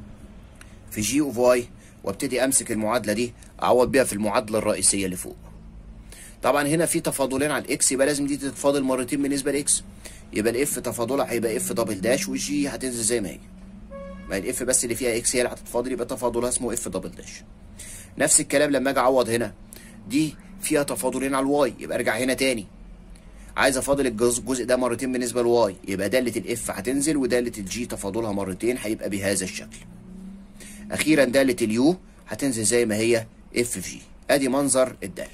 في جي اوف واي وابتدي امسك المعادله دي اعوض بيها في المعادله الرئيسيه اللي فوق طبعا هنا في تفاضلين على الاكس يبقى لازم دي تتفاضل مرتين بالنسبه لاكس يبقى الاف تفاضلها هيبقى اف دبل داش والجي هتنزل زي ما هي ما هي الاف بس اللي فيها اكس هي اللي هتتفاضل يبقى تفاضلها اسمه اف دبل داش نفس الكلام لما اجي اعوض هنا دي فيها تفاضلين على الواي يبقى ارجع هنا تاني عايز افاضل الجزء الجزء ده مرتين بالنسبه للواي يبقى داله الاف هتنزل وداله الجي تفاضلها مرتين هيبقى بهذا الشكل اخيرا داله اليو هتنزل زي ما هي اف في جي ادي منظر الداله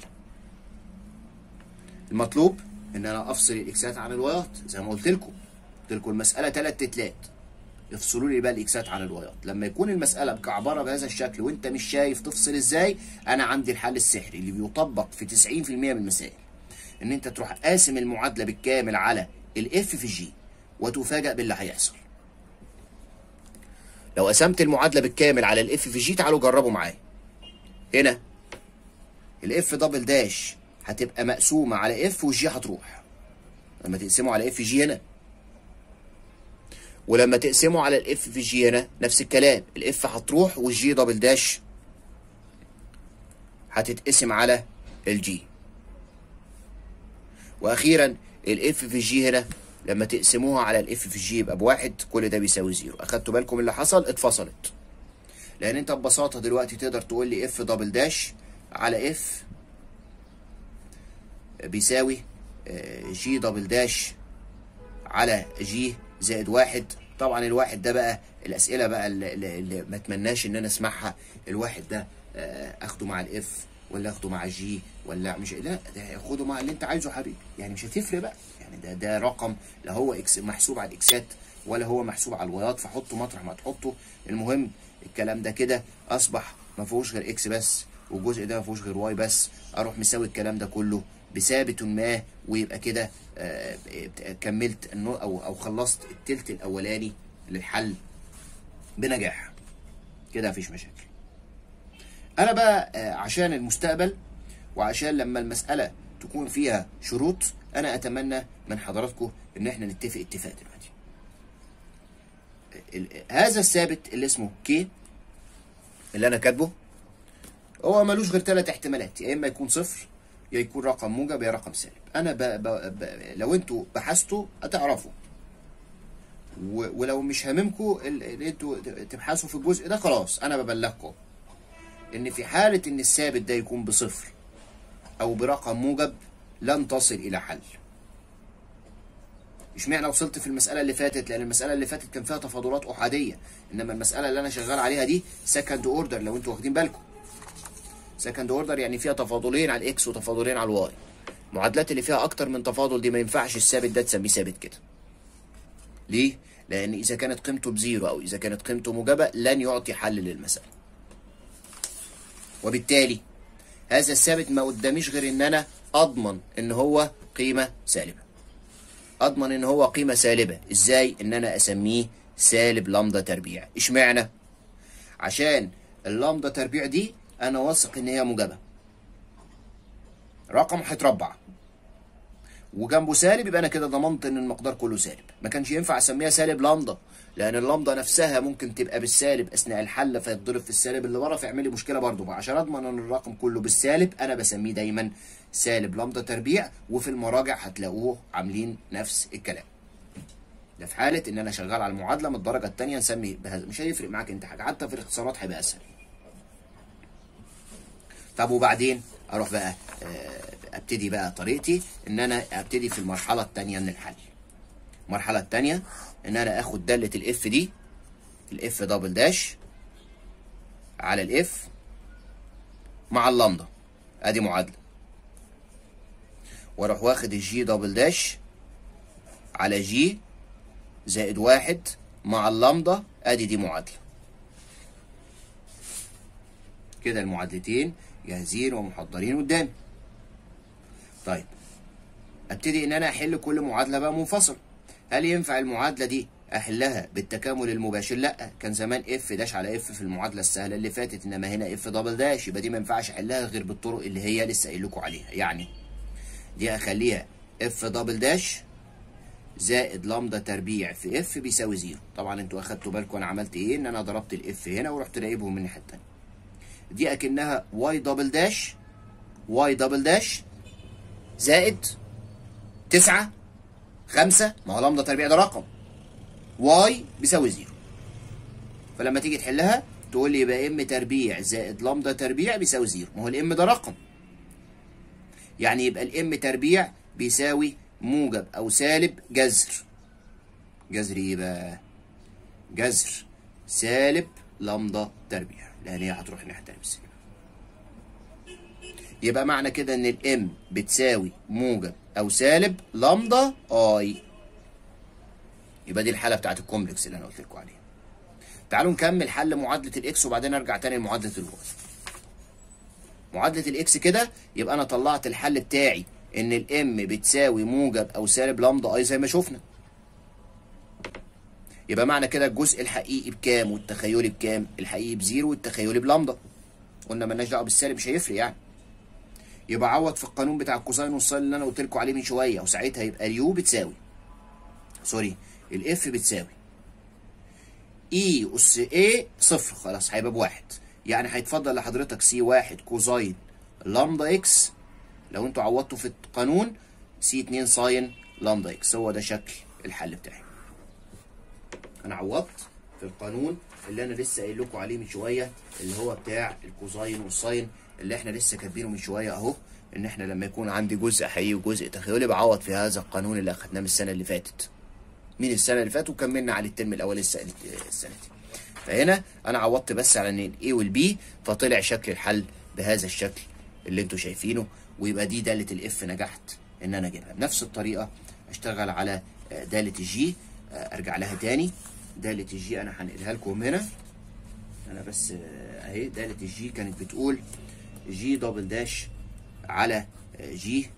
المطلوب ان انا افصل الاكسات عن الوايات زي ما قلت لكم قلت لكم المساله ثلاث تتلات افصلوا لي بقى الاكسات عن الوايات لما يكون المساله مكعبره بهذا الشكل وانت مش شايف تفصل ازاي انا عندي الحل السحري اللي بيطبق في 90% من المسائل ان انت تروح قاسم المعادله بالكامل على الاف في الجي وتفاجأ باللي هيحصل لو قسمت المعادله بالكامل على الاف في جي تعالوا جربوا معايا هنا الاف دبل داش هتبقى مقسومه على اف والجي هتروح لما تقسموا على اف جي هنا ولما تقسموا على الاف في جي هنا نفس الكلام الاف هتروح والجي دبل داش هتتقسم على الجي واخيرا الاف في جي هنا لما تقسموها على الاف في جي يبقى بواحد كل ده بيساوي زيرو اخدتوا بالكم اللي حصل اتفصلت لان انت ببساطه دلوقتي تقدر تقول لي اف دبل داش على اف بيساوي جي دبل داش على جي زائد واحد طبعا الواحد ده بقى الاسئله بقى اللي, اللي ما اتمناش ان انا اسمعها الواحد ده اخده مع الاف ولا اخده مع جي ولا مش لا ده خده مع اللي انت عايزه حبيبي يعني مش هتفرق بقى يعني ده ده رقم لا هو اكس محسوب على الاكسات ولا هو محسوب على الوايات فحطه مطرح ما تحطه المهم الكلام ده كده اصبح ما فيهوش غير اكس بس والجزء ده ما فيهوش غير واي بس اروح مساوي الكلام ده كله بثابت ما ويبقى كده آه كملت او او خلصت التلت الاولاني للحل بنجاح كده مفيش مشاكل انا بقى آه عشان المستقبل وعشان لما المساله تكون فيها شروط انا اتمنى من حضراتكم ان احنا نتفق اتفاق دلوقتي هذا الثابت اللي اسمه كي اللي انا كاتبه هو ملوش غير ثلاث احتمالات يا اما يكون صفر يا يكون رقم موجب يا رقم سالب انا ب... ب... ب... لو انتوا بحثتوا هتعرفوا و... ولو مش هاممكم ان انتوا تبحثوا في الجزء ده خلاص انا ببلغكم ان في حاله ان الثابت ده يكون بصفر او برقم موجب لن تصل الى حل اشمعنى وصلت في المساله اللي فاتت لان المساله اللي فاتت كان فيها تفاضلات احاديه انما المساله اللي انا شغال عليها دي سكند اوردر لو انتوا واخدين بالكم سكند اوردر يعني فيها تفاضلين على الاكس وتفاضلين على الواي المعادلات اللي فيها اكتر من تفاضل دي ما ينفعش الثابت ده تسميه ثابت كده ليه لان اذا كانت قيمته بزيرو او اذا كانت قيمته موجبه لن يعطي حل للمساله وبالتالي هذا الثابت ما قداميش غير ان انا اضمن ان هو قيمه سالبه اضمن ان هو قيمه سالبه ازاي ان انا اسميه سالب لامدا تربيع اشمعنى عشان اللامدا تربيع دي انا واثق ان هي موجبه رقم هيتربع وجنبه سالب يبقى انا كده ضمنت ان المقدار كله سالب ما كانش ينفع اسميها سالب لامدا لان اللامدا نفسها ممكن تبقى بالسالب اثناء الحل فيتضرب في السالب اللي ورا فيعمل لي مشكله برضه بقى عشان اضمن ان الرقم كله بالسالب انا بسميه دايما سالب لامدا تربيع وفي المراجع هتلاقوه عاملين نفس الكلام ده في حاله ان انا شغال على المعادله من الدرجه الثانيه نسمي بهذا مش هيفرق معاك انت حاجه حتى في الاختصارات هيبقى اسهل طب وبعدين اروح بقى ابتدي بقى طريقتي ان انا ابتدي في المرحله الثانيه من الحل المرحله الثانيه ان انا اخد داله الاف دي الاف دبل داش على الاف مع اللامدا ادي معادله واروح واخد الجي دبل داش على جي زائد واحد مع اللامدا ادي دي معادله كده المعادلتين جاهزين ومحضرين قدامي طيب ابتدي ان انا احل كل معادله بقى منفصل هل ينفع المعادله دي احلها بالتكامل المباشر لا كان زمان اف داش على اف في المعادله السهله اللي فاتت انما هنا اف دبل داش يبقى دي ما ينفعش احلها غير بالطرق اللي هي لسه قايل لكم عليها يعني دي اخليها اف دبل داش زائد لامدا تربيع في اف بيساوي زيرو طبعا انتوا اخدتوا بالكم انا عملت ايه ان انا ضربت الاف هنا ورحت راقبهم من الناحيه الثانيه دي اكنها واي دبل داش واي دبل داش زائد تسعة خمسة ما هو لامدا تربيع ده رقم واي بيساوي زيرو فلما تيجي تحلها تقول لي يبقى ام تربيع زائد لامدا تربيع بيساوي زيرو ما هو الام ده رقم يعني يبقى الام تربيع بيساوي موجب او سالب جذر جذر ايه بقى جذر سالب لامدا تربيع لان هي هتروح ناحيه تانيه بالسالب يبقى معنى كده ان الام بتساوي موجب او سالب لامدا اي يبقى دي الحاله بتاعت الكومبلكس اللي انا قلت لكم عليها تعالوا نكمل حل معادله الاكس وبعدين ارجع تاني لمعادله الواي معادله الاكس كده يبقى انا طلعت الحل بتاعي ان الام بتساوي موجب او سالب لامدا اي زي ما شفنا يبقى معنى كده الجزء الحقيقي بكام والتخيلي بكام الحقيقي بزيرو والتخيلي بلامدا قلنا مالناش دعوه بالسالب مش هيفرق يعني يبقى عوض في القانون بتاع الكوساين والساين اللي انا قلت لكم عليه من شويه وساعتها يبقى اليو بتساوي سوري الاف بتساوي اي اس اي صفر خلاص هيبقى بواحد يعني هيتفضل لحضرتك سي واحد كوزاين لامدا اكس لو انتوا عوضتوا في القانون سي 2 ساين لامدا اكس هو ده شكل الحل بتاعي انا عوضت في القانون اللي انا لسه قايل لكم عليه من شويه اللي هو بتاع الكوزاين والساين اللي احنا لسه كاتبينه من شويه اهو ان احنا لما يكون عندي جزء حقيقي وجزء تخيلي بعوض في هذا القانون اللي اخدناه من السنه اللي فاتت من السنه اللي فاتت وكملنا على الترم الاول السنه السنه دي فهنا انا عوضت بس على ان الاي والبي فطلع شكل الحل بهذا الشكل اللي انتوا شايفينه ويبقى دي داله الاف نجحت ان انا اجيبها بنفس الطريقه اشتغل على داله الجي ارجع لها تاني داله الجي انا هنقلها لكم هنا انا بس اهي داله الجي كانت بتقول جي دبل داش على جي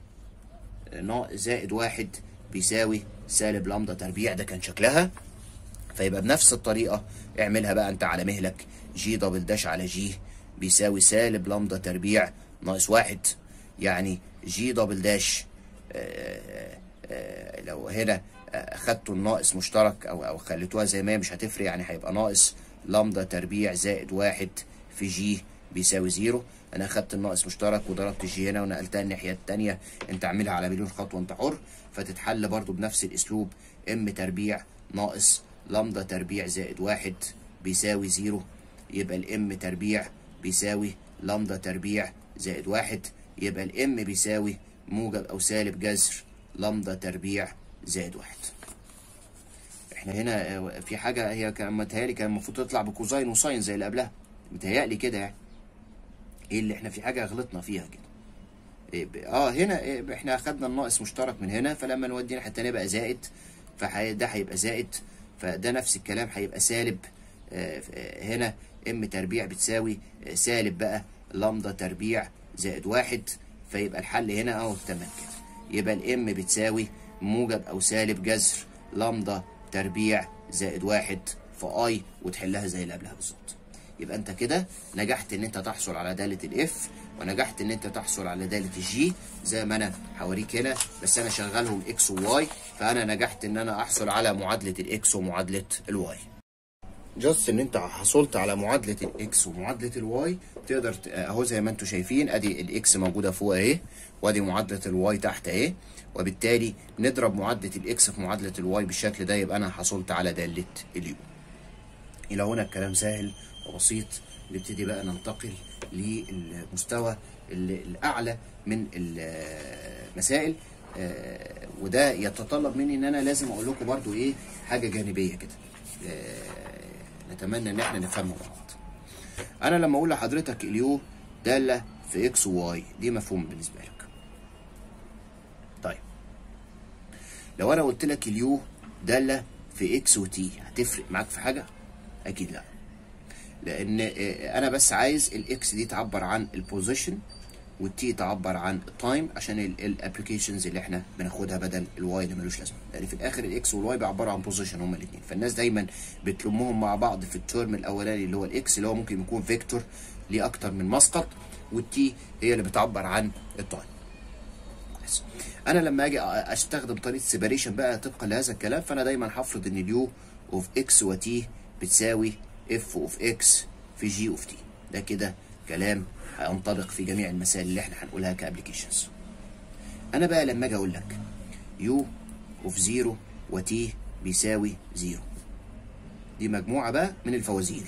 زائد واحد بيساوي سالب لامدا تربيع ده كان شكلها فيبقى بنفس الطريقة اعملها بقى انت على مهلك جي دبل داش على جي بيساوي سالب لامدا تربيع ناقص واحد يعني جي دبل داش آآ آآ لو هنا اخدتوا الناقص مشترك او او خليتوها زي ما هي مش هتفرق يعني هيبقى ناقص لامدا تربيع زائد واحد في جي بيساوي زيرو انا اخدت الناقص مشترك وضربت جي هنا ونقلتها الناحيه الثانيه انت اعملها على مليون خطوه انت حر فتتحل برضو بنفس الاسلوب ام تربيع ناقص لامدا تربيع زائد واحد بيساوي زيرو يبقى الام تربيع بيساوي لامدا تربيع زائد واحد يبقى الام بيساوي موجب او سالب جذر لامدا تربيع زائد واحد احنا هنا في حاجه هي كان متهيألي كان المفروض تطلع بكوزاين وساين زي اللي قبلها متهيألي كده يعني ايه اللي احنا في حاجه غلطنا فيها كده إيه اه هنا إيه احنا اخدنا الناقص مشترك من هنا فلما نودي الناحيه الثانيه بقى زائد فده هيبقى زائد فده نفس الكلام هيبقى سالب آه هنا ام تربيع بتساوي آه سالب بقى لامدا تربيع زائد واحد فيبقى الحل هنا اهو تمام كده يبقى الام بتساوي موجب او سالب جذر لامدا تربيع زائد واحد في اي وتحلها زي اللي قبلها بالظبط يبقى انت كده نجحت ان انت تحصل على داله الاف ونجحت ان انت تحصل على داله الجي زي ما انا هوريك هنا بس انا شغالهم اكس وواي فانا نجحت ان انا احصل على معادله الاكس ومعادله الواي جاست ان انت حصلت على معادله الاكس ومعادله الواي تقدر اهو زي ما انتم شايفين ادي الاكس موجوده فوق اهي وادي معادله الواي تحت اهي وبالتالي نضرب معادله الاكس في معادله الواي بالشكل ده يبقى انا حصلت على داله اليو الى هنا الكلام سهل وبسيط نبتدي بقى ننتقل للمستوى الاعلى من المسائل وده يتطلب مني ان انا لازم اقول لكم برضو ايه حاجه جانبيه كده نتمنى ان احنا نفهمها مع بعض انا لما اقول لحضرتك اليو داله في اكس وواي دي مفهوم بالنسبه لك طيب لو انا قلت لك اليو داله في اكس وتي هتفرق معاك في حاجه اكيد لا لان انا بس عايز الاكس دي تعبر عن البوزيشن والتي تعبر عن التايم عشان الابلكيشنز اللي احنا بناخدها بدل الواي اللي ملوش لازمه لان في الاخر الاكس والواي بيعبروا عن بوزيشن هما الاثنين فالناس دايما بتلمهم مع بعض في الترم الاولاني اللي هو الاكس اللي هو ممكن يكون فيكتور ليه اكتر من مسقط والتي هي اللي بتعبر عن التايم انا لما اجي استخدم طريقه سيبريشن بقى طبقا لهذا الكلام فانا دايما هفرض ان اليو اوف اكس وتي بتساوي اف اوف اكس في جي اوف تي ده كده كلام هينطبق في جميع المسائل اللي احنا هنقولها كابليكيشنز انا بقى لما اجي اقول لك يو اوف زيرو وتي بيساوي زيرو دي مجموعه بقى من الفوازير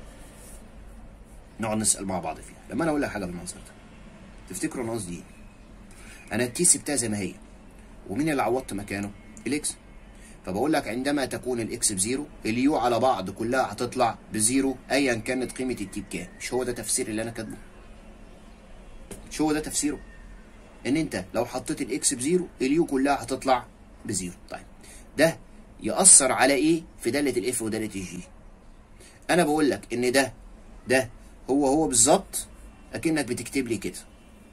نقعد نسال مع بعض فيها لما انا اقول لك حاجه بالمنظر ده تفتكروا انا قصدي ايه انا التي سبتها زي ما هي ومين اللي عوضت مكانه الاكس فبقول لك عندما تكون الاكس بزيرو اليو على بعض كلها هتطلع بزيرو ايا كانت قيمه التي بكام مش هو ده تفسير اللي انا كاتبه مش هو ده تفسيره ان انت لو حطيت الاكس بزيرو اليو كلها هتطلع بزيرو طيب ده ياثر على ايه في داله الاف وداله الجي انا بقول لك ان ده ده هو هو بالظبط اكنك بتكتب لي كده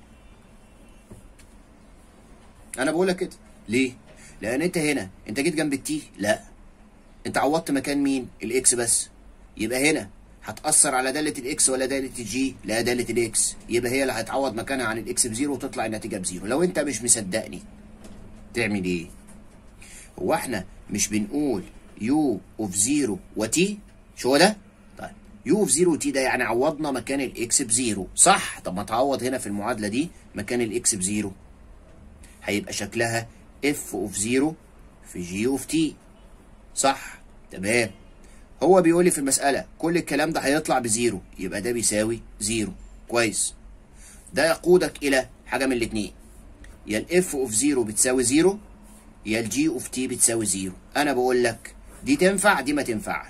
انا بقول لك كده ليه لان انت هنا انت جيت جنب التي لا انت عوضت مكان مين الاكس بس يبقى هنا هتأثر على دالة الاكس ولا دالة الجي؟ لا دالة الاكس يبقى هي اللي هتعوض مكانها عن الاكس بزيرو وتطلع النتيجة بزيرو لو انت مش مصدقني تعمل ايه؟ هو احنا مش بنقول يو اوف زيرو وتي شو هو ده؟ طيب يو اوف زيرو وتي ده يعني عوضنا مكان الاكس بزيرو صح طب ما تعوض هنا في المعادلة دي مكان الاكس بزيرو هيبقى شكلها اف اوف زيرو في جي اوف تي صح تمام هو بيقول لي في المسألة كل الكلام ده هيطلع بزيرو يبقى ده بيساوي زيرو كويس ده يقودك إلى حاجة من الاتنين يا الاف اوف زيرو بتساوي زيرو يا الجي اوف تي بتساوي زيرو أنا بقول لك دي تنفع دي ما تنفعش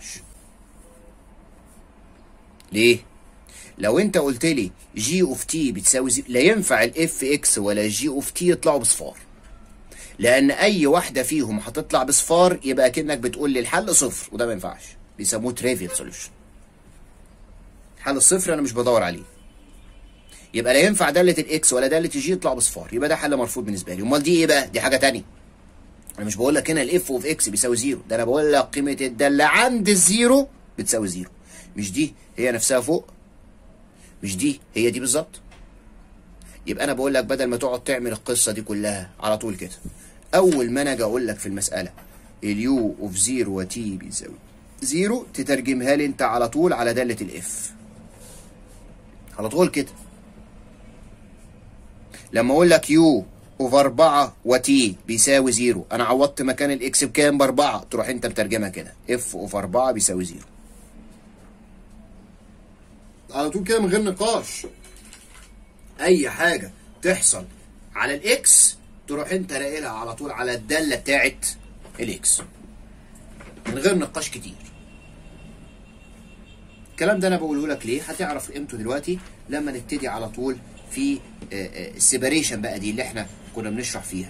ليه؟ لو انت قلت لي جي اوف تي بتساوي زيرو لا ينفع الاف اكس ولا الجي اوف تي يطلعوا بصفار لان اي واحده فيهم هتطلع بصفار يبقى كانك بتقول لي الحل صفر وده ما ينفعش بيسموه تريفيال سوليوشن الحل الصفر انا مش بدور عليه يبقى لا ينفع داله الاكس ولا داله الجي يطلعوا بصفار يبقى ده حل مرفوض بالنسبه لي امال دي ايه بقى دي حاجه تانية انا مش بقول لك هنا الاف اوف اكس بيساوي زيرو ده انا بقول لك قيمه الداله عند الزيرو بتساوي زيرو مش دي هي نفسها فوق مش دي هي دي بالظبط يبقى انا بقول لك بدل ما تقعد تعمل القصه دي كلها على طول كده اول ما انا اجي اقول لك في المساله اليو اوف زيرو وتي بيساوي زيرو تترجمها لي انت على طول على داله الاف على طول كده لما اقول لك يو اوف 4 وتي بيساوي زيرو انا عوضت مكان الاكس بكام باربعه تروح انت مترجمها كده اف اوف 4 بيساوي زيرو على طول كده من غير نقاش اي حاجه تحصل على الاكس تروح انت راقلها على طول على الداله بتاعت الاكس من غير نقاش كتير الكلام ده انا بقوله لك ليه هتعرف قيمته دلوقتي لما نبتدي على طول في السيبريشن بقى دي اللي احنا كنا بنشرح فيها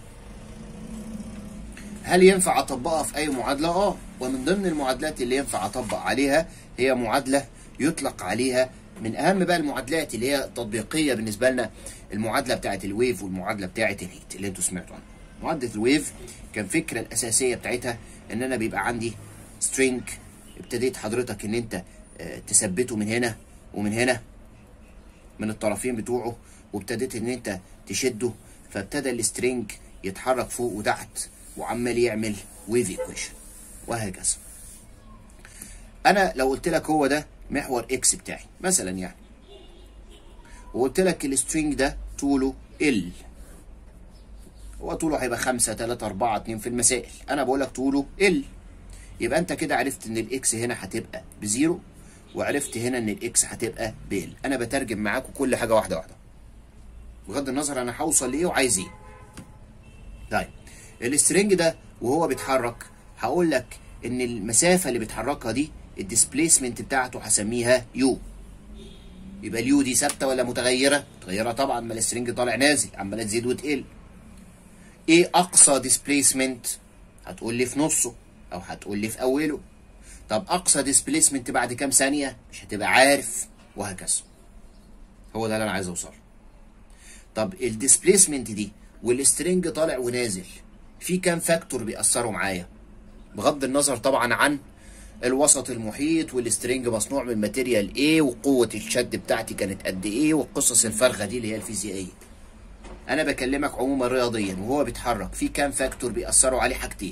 هل ينفع اطبقها في اي معادله اه ومن ضمن المعادلات اللي ينفع اطبق عليها هي معادله يطلق عليها من اهم بقى المعادلات اللي هي تطبيقيه بالنسبه لنا المعادله بتاعه الويف والمعادله بتاعه الهيت اللي انتوا سمعتوا عنها معادله الويف كان الفكره الاساسيه بتاعتها ان انا بيبقى عندي سترينج ابتديت حضرتك ان انت تثبته من هنا ومن هنا من الطرفين بتوعه وابتديت ان انت تشده فابتدى السترينج يتحرك فوق وتحت وعمال يعمل ويف ايكويشن وهكذا انا لو قلت لك هو ده محور اكس بتاعي مثلا يعني وقلت لك السترينج ده طوله ال هو طوله هيبقى 5 3 4 2 في المسائل انا بقول لك طوله ال يبقى انت كده عرفت ان الاكس هنا هتبقى بزيرو وعرفت هنا ان الاكس هتبقى بال انا بترجم معاكم كل حاجه واحده واحده بغض النظر انا هوصل لايه وعايز ايه طيب السترينج ده وهو بيتحرك هقول لك ان المسافه اللي بيتحركها دي الديسبيسمنت بتاعته هسميها يو يبقى اليو دي ثابته ولا متغيره متغيره طبعا ما السترينج طالع نازل عماله تزيد وتقل ايه اقصى ديسبيسمنت هتقول لي في نصه او هتقول لي في اوله طب اقصى ديسبيسمنت بعد كام ثانيه مش هتبقى عارف وهكذا هو ده اللي انا عايز اوصل طب الديسبيسمنت دي والسترينج طالع ونازل في كام فاكتور بيأثروا معايا بغض النظر طبعا عن الوسط المحيط والسترينج مصنوع من ماتيريال ايه وقوه الشد بتاعتي كانت قد ايه والقصص الفارغه دي اللي هي الفيزيائيه انا بكلمك عموما رياضيا وهو بيتحرك في كام فاكتور بيأثروا عليه حاجتين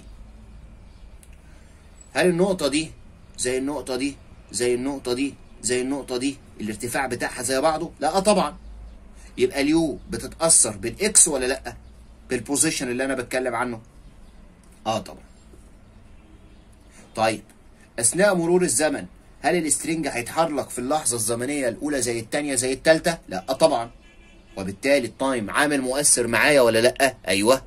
هل النقطة دي زي النقطة دي زي النقطة دي زي النقطة دي الارتفاع بتاعها زي بعضه؟ لا طبعا يبقى اليو بتتأثر بالاكس ولا لا؟ بالبوزيشن اللي انا بتكلم عنه؟ اه طبعا طيب اثناء مرور الزمن هل السترينج هيتحرك في اللحظة الزمنية الأولى زي الثانية زي الثالثة؟ لا طبعا وبالتالي التايم عامل مؤثر معايا ولا لا؟ ايوه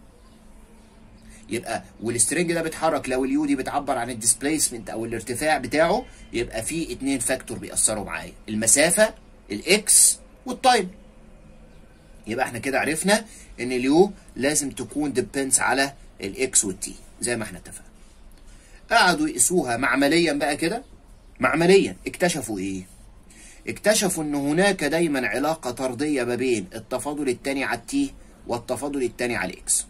يبقى والسترنج ده بيتحرك لو اليو دي بتعبر عن الديسبيسمنت او الارتفاع بتاعه يبقى في اتنين فاكتور بيأثروا معايا المسافة الاكس والتايم يبقى احنا كده عرفنا ان اليو لازم تكون ديبندس على الاكس والتي زي ما احنا اتفقنا قعدوا يقيسوها معمليا بقى كده معمليا اكتشفوا ايه اكتشفوا ان هناك دايما علاقه طرديه ما بين التفاضل الثاني على التي والتفاضل الثاني على الاكس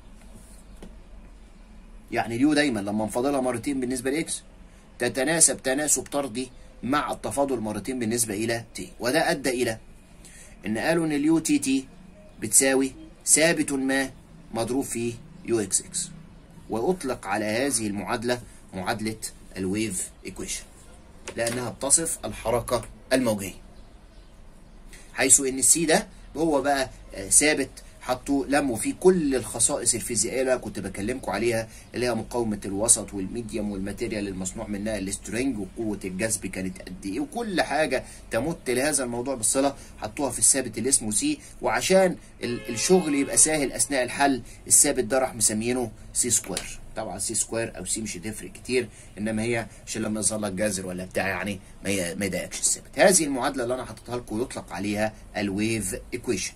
يعني اليو دايما لما نفاضلها مرتين بالنسبه لاكس تتناسب تناسب طردي مع التفاضل مرتين بالنسبه الى تي وده ادى الى ان قالوا ان اليو تي تي بتساوي ثابت ما مضروب في يو اكس اكس واطلق على هذه المعادله معادله الويف ايكويشن لانها بتصف الحركه الموجيه حيث ان السي ده هو بقى آه، ثابت حطوا لموا فيه كل الخصائص الفيزيائيه اللي أنا كنت بكلمكم عليها اللي هي مقاومه الوسط والميديم والماتيريال المصنوع منها السترينج وقوه الجذب كانت قد ايه وكل حاجه تمت لهذا الموضوع بالصله حطوها في الثابت اللي اسمه سي وعشان ال- الشغل يبقى سهل اثناء الحل الثابت ده راح مسمينه سي سكوير طبعا سي سكوير او سي مش هتفرق كتير انما هي عشان لما يظهر لك جذر ولا بتاع يعني ما ي- ما يضايقكش الثابت هذه المعادله اللي انا حطيتها لكم يطلق عليها الويف ايكويشن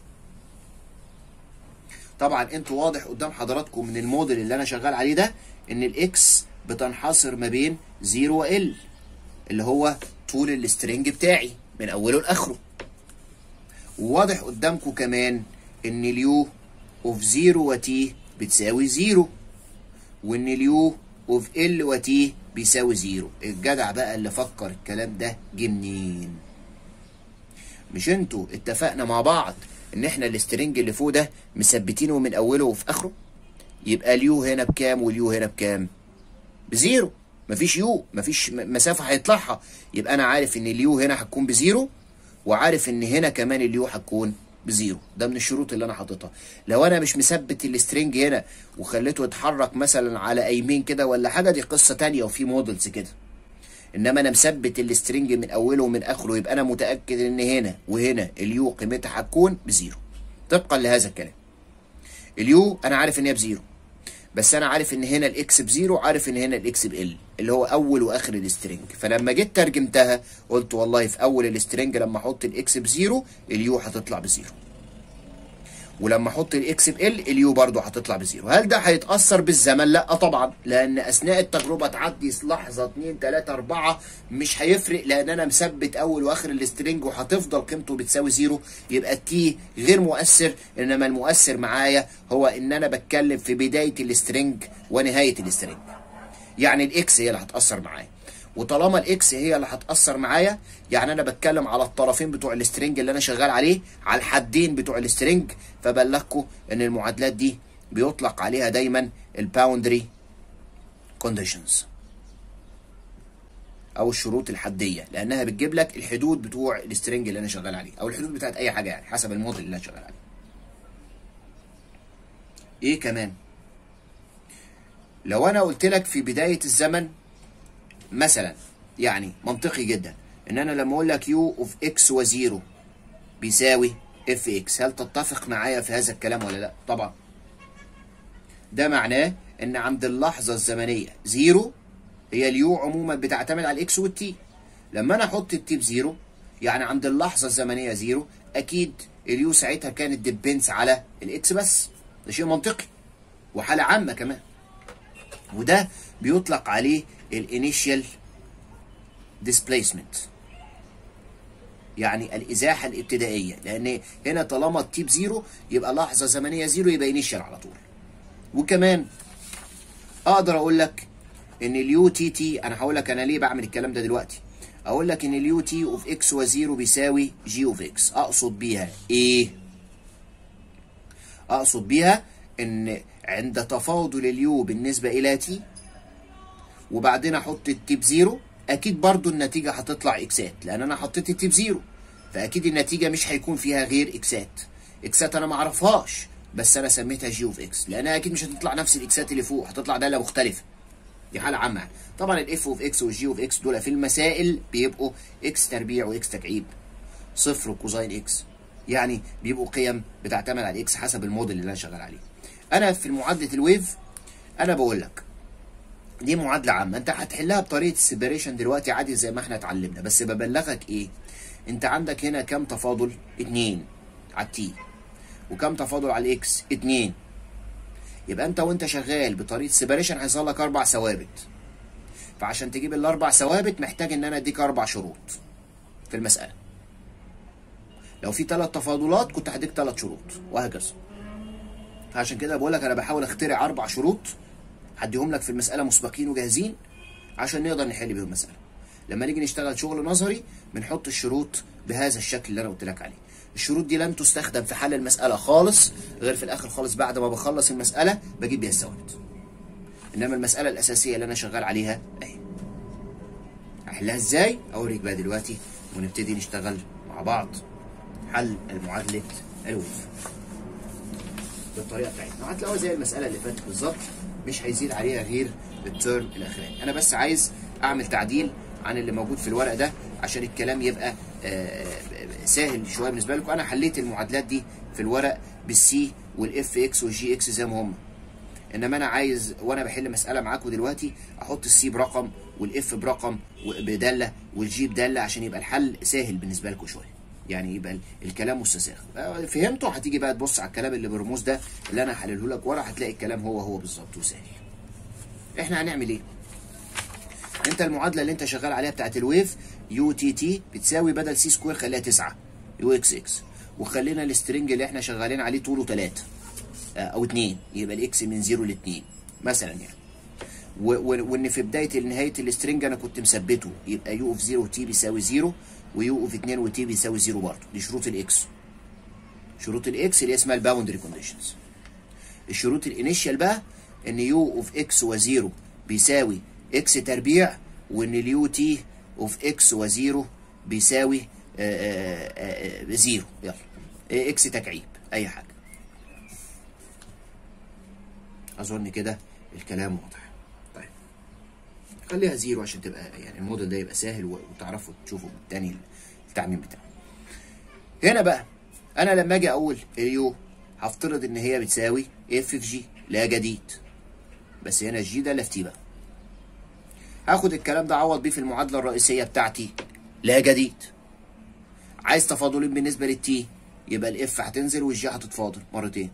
طبعا انتوا واضح قدام حضراتكم من الموديل اللي انا شغال عليه ده ان الاكس بتنحصر ما بين 0 و ال اللي هو طول السترنج بتاعي من اوله لاخره وواضح قدامكم كمان ان اليو اوف 0 وتي بتساوي 0 وان اليو اوف ال وتي بيساوي 0 الجدع بقى اللي فكر الكلام ده جه منين مش انتوا اتفقنا مع بعض ان احنا الاسترنج اللي فوق ده مثبتينه من اوله وفي اخره يبقى اليو هنا بكام واليو هنا بكام بزيرو مفيش يو مفيش م- مسافه هيطلعها يبقى انا عارف ان اليو هنا هتكون بزيرو وعارف ان هنا كمان اليو هتكون بزيرو ده من الشروط اللي انا حاططها لو انا مش مثبت السترنج هنا وخليته يتحرك مثلا على ايمين كده ولا حاجه دي قصه تانية وفي مودلز كده انما انا مثبت السترنج من اوله ومن اخره يبقى انا متاكد ان هنا وهنا اليو قيمتها هتكون بزيرو طبقا لهذا الكلام اليو انا عارف ان هي بزيرو بس انا عارف ان هنا الاكس بزيرو عارف ان هنا الاكس بال اللي هو اول واخر السترنج فلما جيت ترجمتها قلت والله في اول السترنج لما احط الاكس بزيرو اليو هتطلع بزيرو ولما احط الاكس بال اليو برضه هتطلع بزيرو هل ده هيتاثر بالزمن لا طبعا لان اثناء التجربه تعدي لحظه 2 3 4 مش هيفرق لان انا مثبت اول واخر السترنج وهتفضل قيمته بتساوي زيرو يبقى التي غير مؤثر انما المؤثر معايا هو ان انا بتكلم في بدايه السترنج ونهايه السترنج يعني الاكس هي اللي هتاثر معايا وطالما الاكس هي اللي هتاثر معايا يعني انا بتكلم على الطرفين بتوع السترنج اللي انا شغال عليه على الحدين بتوع السترنج فبلغكم ان المعادلات دي بيطلق عليها دايما الباوندري كونديشنز او الشروط الحديه لانها بتجيب لك الحدود بتوع السترنج اللي انا شغال عليه او الحدود بتاعت اي حاجه يعني حسب الموديل اللي انا شغال عليه ايه كمان لو انا قلت لك في بدايه الزمن مثلا يعني منطقي جدا ان انا لما اقول لك يو اوف اكس وزيرو بيساوي اف اكس هل تتفق معايا في هذا الكلام ولا لا طبعا ده معناه ان عند اللحظه الزمنيه زيرو هي اليو عموما بتعتمد على الاكس والتي لما انا احط التي بزيرو يعني عند اللحظه الزمنيه زيرو اكيد اليو ساعتها كانت ديبنس على الاكس بس ده شيء منطقي وحاله عامه كمان وده بيطلق عليه الانيشال ديسبيسمنت يعني الازاحه الابتدائيه لان هنا طالما التيب زيرو يبقى لحظه زمنيه زيرو يبقى انيشال على طول وكمان اقدر اقول لك ان اليو تي تي انا هقول لك انا ليه بعمل الكلام ده دلوقتي اقول لك ان اليو تي اوف اكس وزيرو بيساوي جي اوف اكس اقصد بيها ايه اقصد بيها ان عند تفاضل اليو بالنسبه الى تي وبعدين احط التيب زيرو اكيد برضو النتيجه هتطلع اكسات لان انا حطيت التيب زيرو فاكيد النتيجه مش هيكون فيها غير اكسات اكسات انا ما اعرفهاش بس انا سميتها جي اوف اكس لانها اكيد مش هتطلع نفس الاكسات اللي فوق هتطلع داله مختلفه دي حاله عامه يعني. طبعا الاف اوف اكس والجي اوف اكس دول في المسائل بيبقوا اكس تربيع واكس تكعيب صفر وكوزين اكس يعني بيبقوا قيم بتعتمد على الاكس حسب الموديل اللي انا شغال عليه انا في معادله الويف انا بقول لك دي معادله عامه انت هتحلها بطريقه السيبريشن دلوقتي عادي زي ما احنا اتعلمنا بس ببلغك ايه انت عندك هنا كام تفاضل اتنين على التي وكم تفاضل على الاكس اتنين يبقى انت وانت شغال بطريقه سيبريشن هيظهر لك اربع ثوابت فعشان تجيب الاربع ثوابت محتاج ان انا اديك اربع شروط في المساله لو في ثلاث تفاضلات كنت هديك ثلاث شروط وهكذا عشان كده بقول لك انا بحاول اخترع اربع شروط هديهم لك في المساله مسبقين وجاهزين عشان نقدر نحل بيهم المساله لما نيجي نشتغل شغل نظري بنحط الشروط بهذا الشكل اللي انا قلت لك عليه الشروط دي لن تستخدم في حل المساله خالص غير في الاخر خالص بعد ما بخلص المساله بجيب بيها الثوابت انما المساله الاساسيه اللي انا شغال عليها اهي احلها ازاي اوريك بقى دلوقتي ونبتدي نشتغل مع بعض حل المعادله الويف بالطريقه بتاعتنا هتلاقوها زي المساله اللي فاتت بالظبط مش هيزيد عليها غير الترم الاخراني انا بس عايز اعمل تعديل عن اللي موجود في الورق ده عشان الكلام يبقى آه، سهل شويه بالنسبه لكم انا حليت المعادلات دي في الورق بالسي والاف اكس والجي اكس زي ما هم انما انا عايز وانا بحل مساله معاكم دلوقتي احط السي برقم والاف برقم بداله والجي بداله عشان يبقى الحل سهل بالنسبه لكم شويه يعني يبقى ال- الكلام مستساغ آه، فهمتوا هتيجي بقى تبص على الكلام اللي بالرموز ده اللي انا هحلله لك ورا هتلاقي الكلام هو هو بالظبط وسهل احنا هنعمل ايه انت المعادله اللي انت شغال عليها بتاعت الويف يو تي تي بتساوي بدل سي سكوير خليها 9 يو اكس اكس وخلينا السترنج اللي احنا شغالين عليه طوله 3 او 2 يبقى الاكس من 0 ل 2 مثلا يعني و- و- وان في بدايه نهايه السترنج انا كنت مثبته يبقى يو اوف 0 تي بيساوي 0 ويو اوف 2 وتي بيساوي 0 برضه دي شروط الاكس شروط الاكس اللي اسمها الباوندري كونديشنز الشروط الانيشال بقى ان يو اوف اكس و0 بيساوي اكس تربيع وان اليو تي اوف اكس و0 بيساوي آه، آه، آه، زيرو يلا آه، اكس تكعيب اي حاجه اظن كده الكلام واضح طيب خليها زيرو عشان تبقى يعني الموديل ده يبقى سهل و- وتعرفوا تشوفوا تاني التعميم بتاعه هنا بقى انا لما اجي اقول اليو هفترض ان هي بتساوي اف في جي لا جديد بس هنا الجي ده لفتي بقى هاخد الكلام ده اعوض بيه في المعادله الرئيسيه بتاعتي لا جديد عايز تفاضلين بالنسبه للتي يبقى الاف هتنزل والجي هتتفاضل مرتين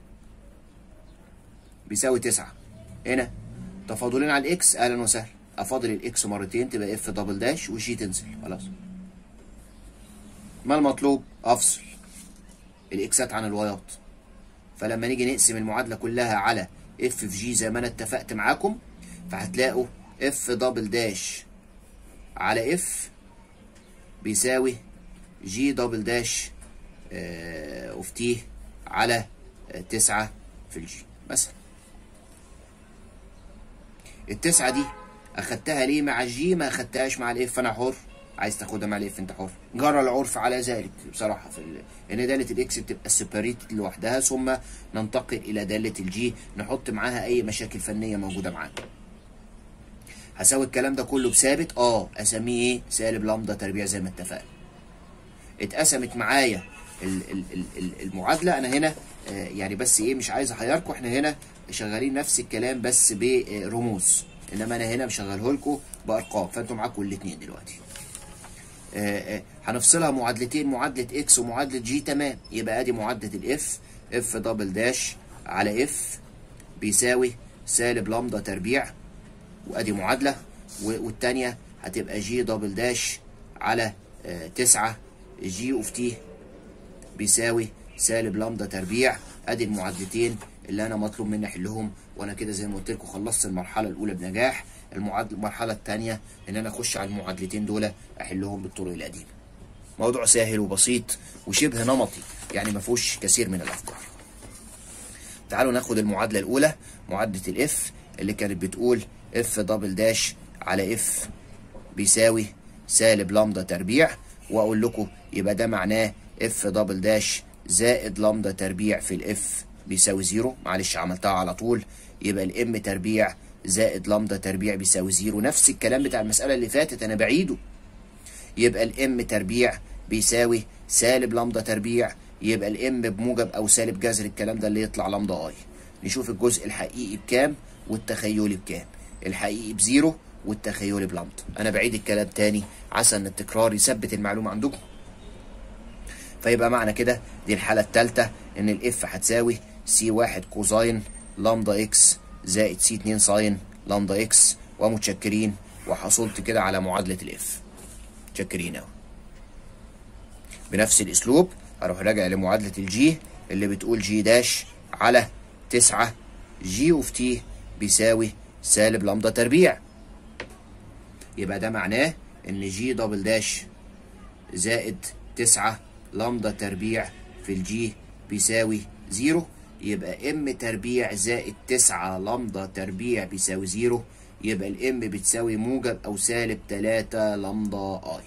بيساوي تسعة هنا تفاضلين على الاكس اهلا وسهلا افاضل الاكس مرتين تبقى اف دبل داش والجي تنزل خلاص ما المطلوب افصل الاكسات عن الوايات فلما نيجي نقسم المعادله كلها على اف في جي زي ما انا اتفقت معاكم فهتلاقوا اف دبل داش على اف بيساوي جي دبل داش آه، اوف تي على آه، تسعة في الجي مثلا التسعة دي اخدتها ليه مع الجي ما اخدتهاش مع الاف انا حر عايز تاخدها مع الاف انت حر جرى العرف على ذلك بصراحه في ال... ان داله الاكس بتبقى سيبريتد لوحدها ثم ننتقل الى داله الجي نحط معاها اي مشاكل فنيه موجوده معانا هساوي الكلام ده كله بثابت اه اسميه ايه سالب لامدا تربيع زي ما اتفقنا اتقسمت معايا ال- ال- ال- ال- المعادله انا هنا آه، يعني بس ايه مش عايز احيركم احنا هنا شغالين نفس الكلام بس برموز انما انا هنا مشغله لكم بارقام فانتوا معاكم الاثنين دلوقتي آه، آه، هنفصلها معادلتين معادله اكس ومعادله جي تمام يبقى ادي معادله الاف اف دبل داش على اف بيساوي سالب لامدا تربيع وادي معادله و- والتانيه هتبقى جي دبل داش على آه، تسعة جي اوف تي بيساوي سالب لامدا تربيع ادي المعادلتين اللي انا مطلوب مني احلهم وانا كده زي ما قلت لكم خلصت المرحله الاولى بنجاح المعادله المرحله الثانيه ان انا اخش على المعادلتين دول احلهم بالطرق القديمه موضوع سهل وبسيط وشبه نمطي يعني ما فيهوش كثير من الافكار تعالوا ناخد المعادله الاولى معادله الاف اللي كانت بتقول اف دبل داش على اف بيساوي سالب لامدا تربيع واقول لكم يبقى ده معناه اف دبل داش زائد لامدا تربيع في الاف بيساوي زيرو معلش عملتها على طول يبقى الام تربيع زائد لامدا تربيع بيساوي زيرو نفس الكلام بتاع المسألة اللي فاتت انا بعيده يبقى الام تربيع بيساوي سالب لامدا تربيع يبقى الام بموجب او سالب جذر الكلام ده اللي يطلع لامدا اي نشوف الجزء الحقيقي بكام والتخيلي بكام الحقيقي بزيرو والتخيلي بلامدا انا بعيد الكلام تاني عسى ان التكرار يثبت المعلومه عندكم فيبقى معنى كده دي الحاله الثالثه ان الاف هتساوي سي واحد كوزاين لامدا اكس زائد سي 2 ساين لامدا اكس ومتشكرين وحصلت كده على معادله الاف متشكرين قوي بنفس الاسلوب هروح راجع لمعادله الجي اللي بتقول جي داش على 9 جي اوف تي بيساوي سالب لامدا تربيع يبقى ده معناه ان جي دبل داش زائد 9 لامدا تربيع في الجي بيساوي زيرو يبقى ام تربيع زائد 9 لامدا تربيع بيساوي زيرو يبقى الام بتساوي موجب او سالب 3 لامدا اي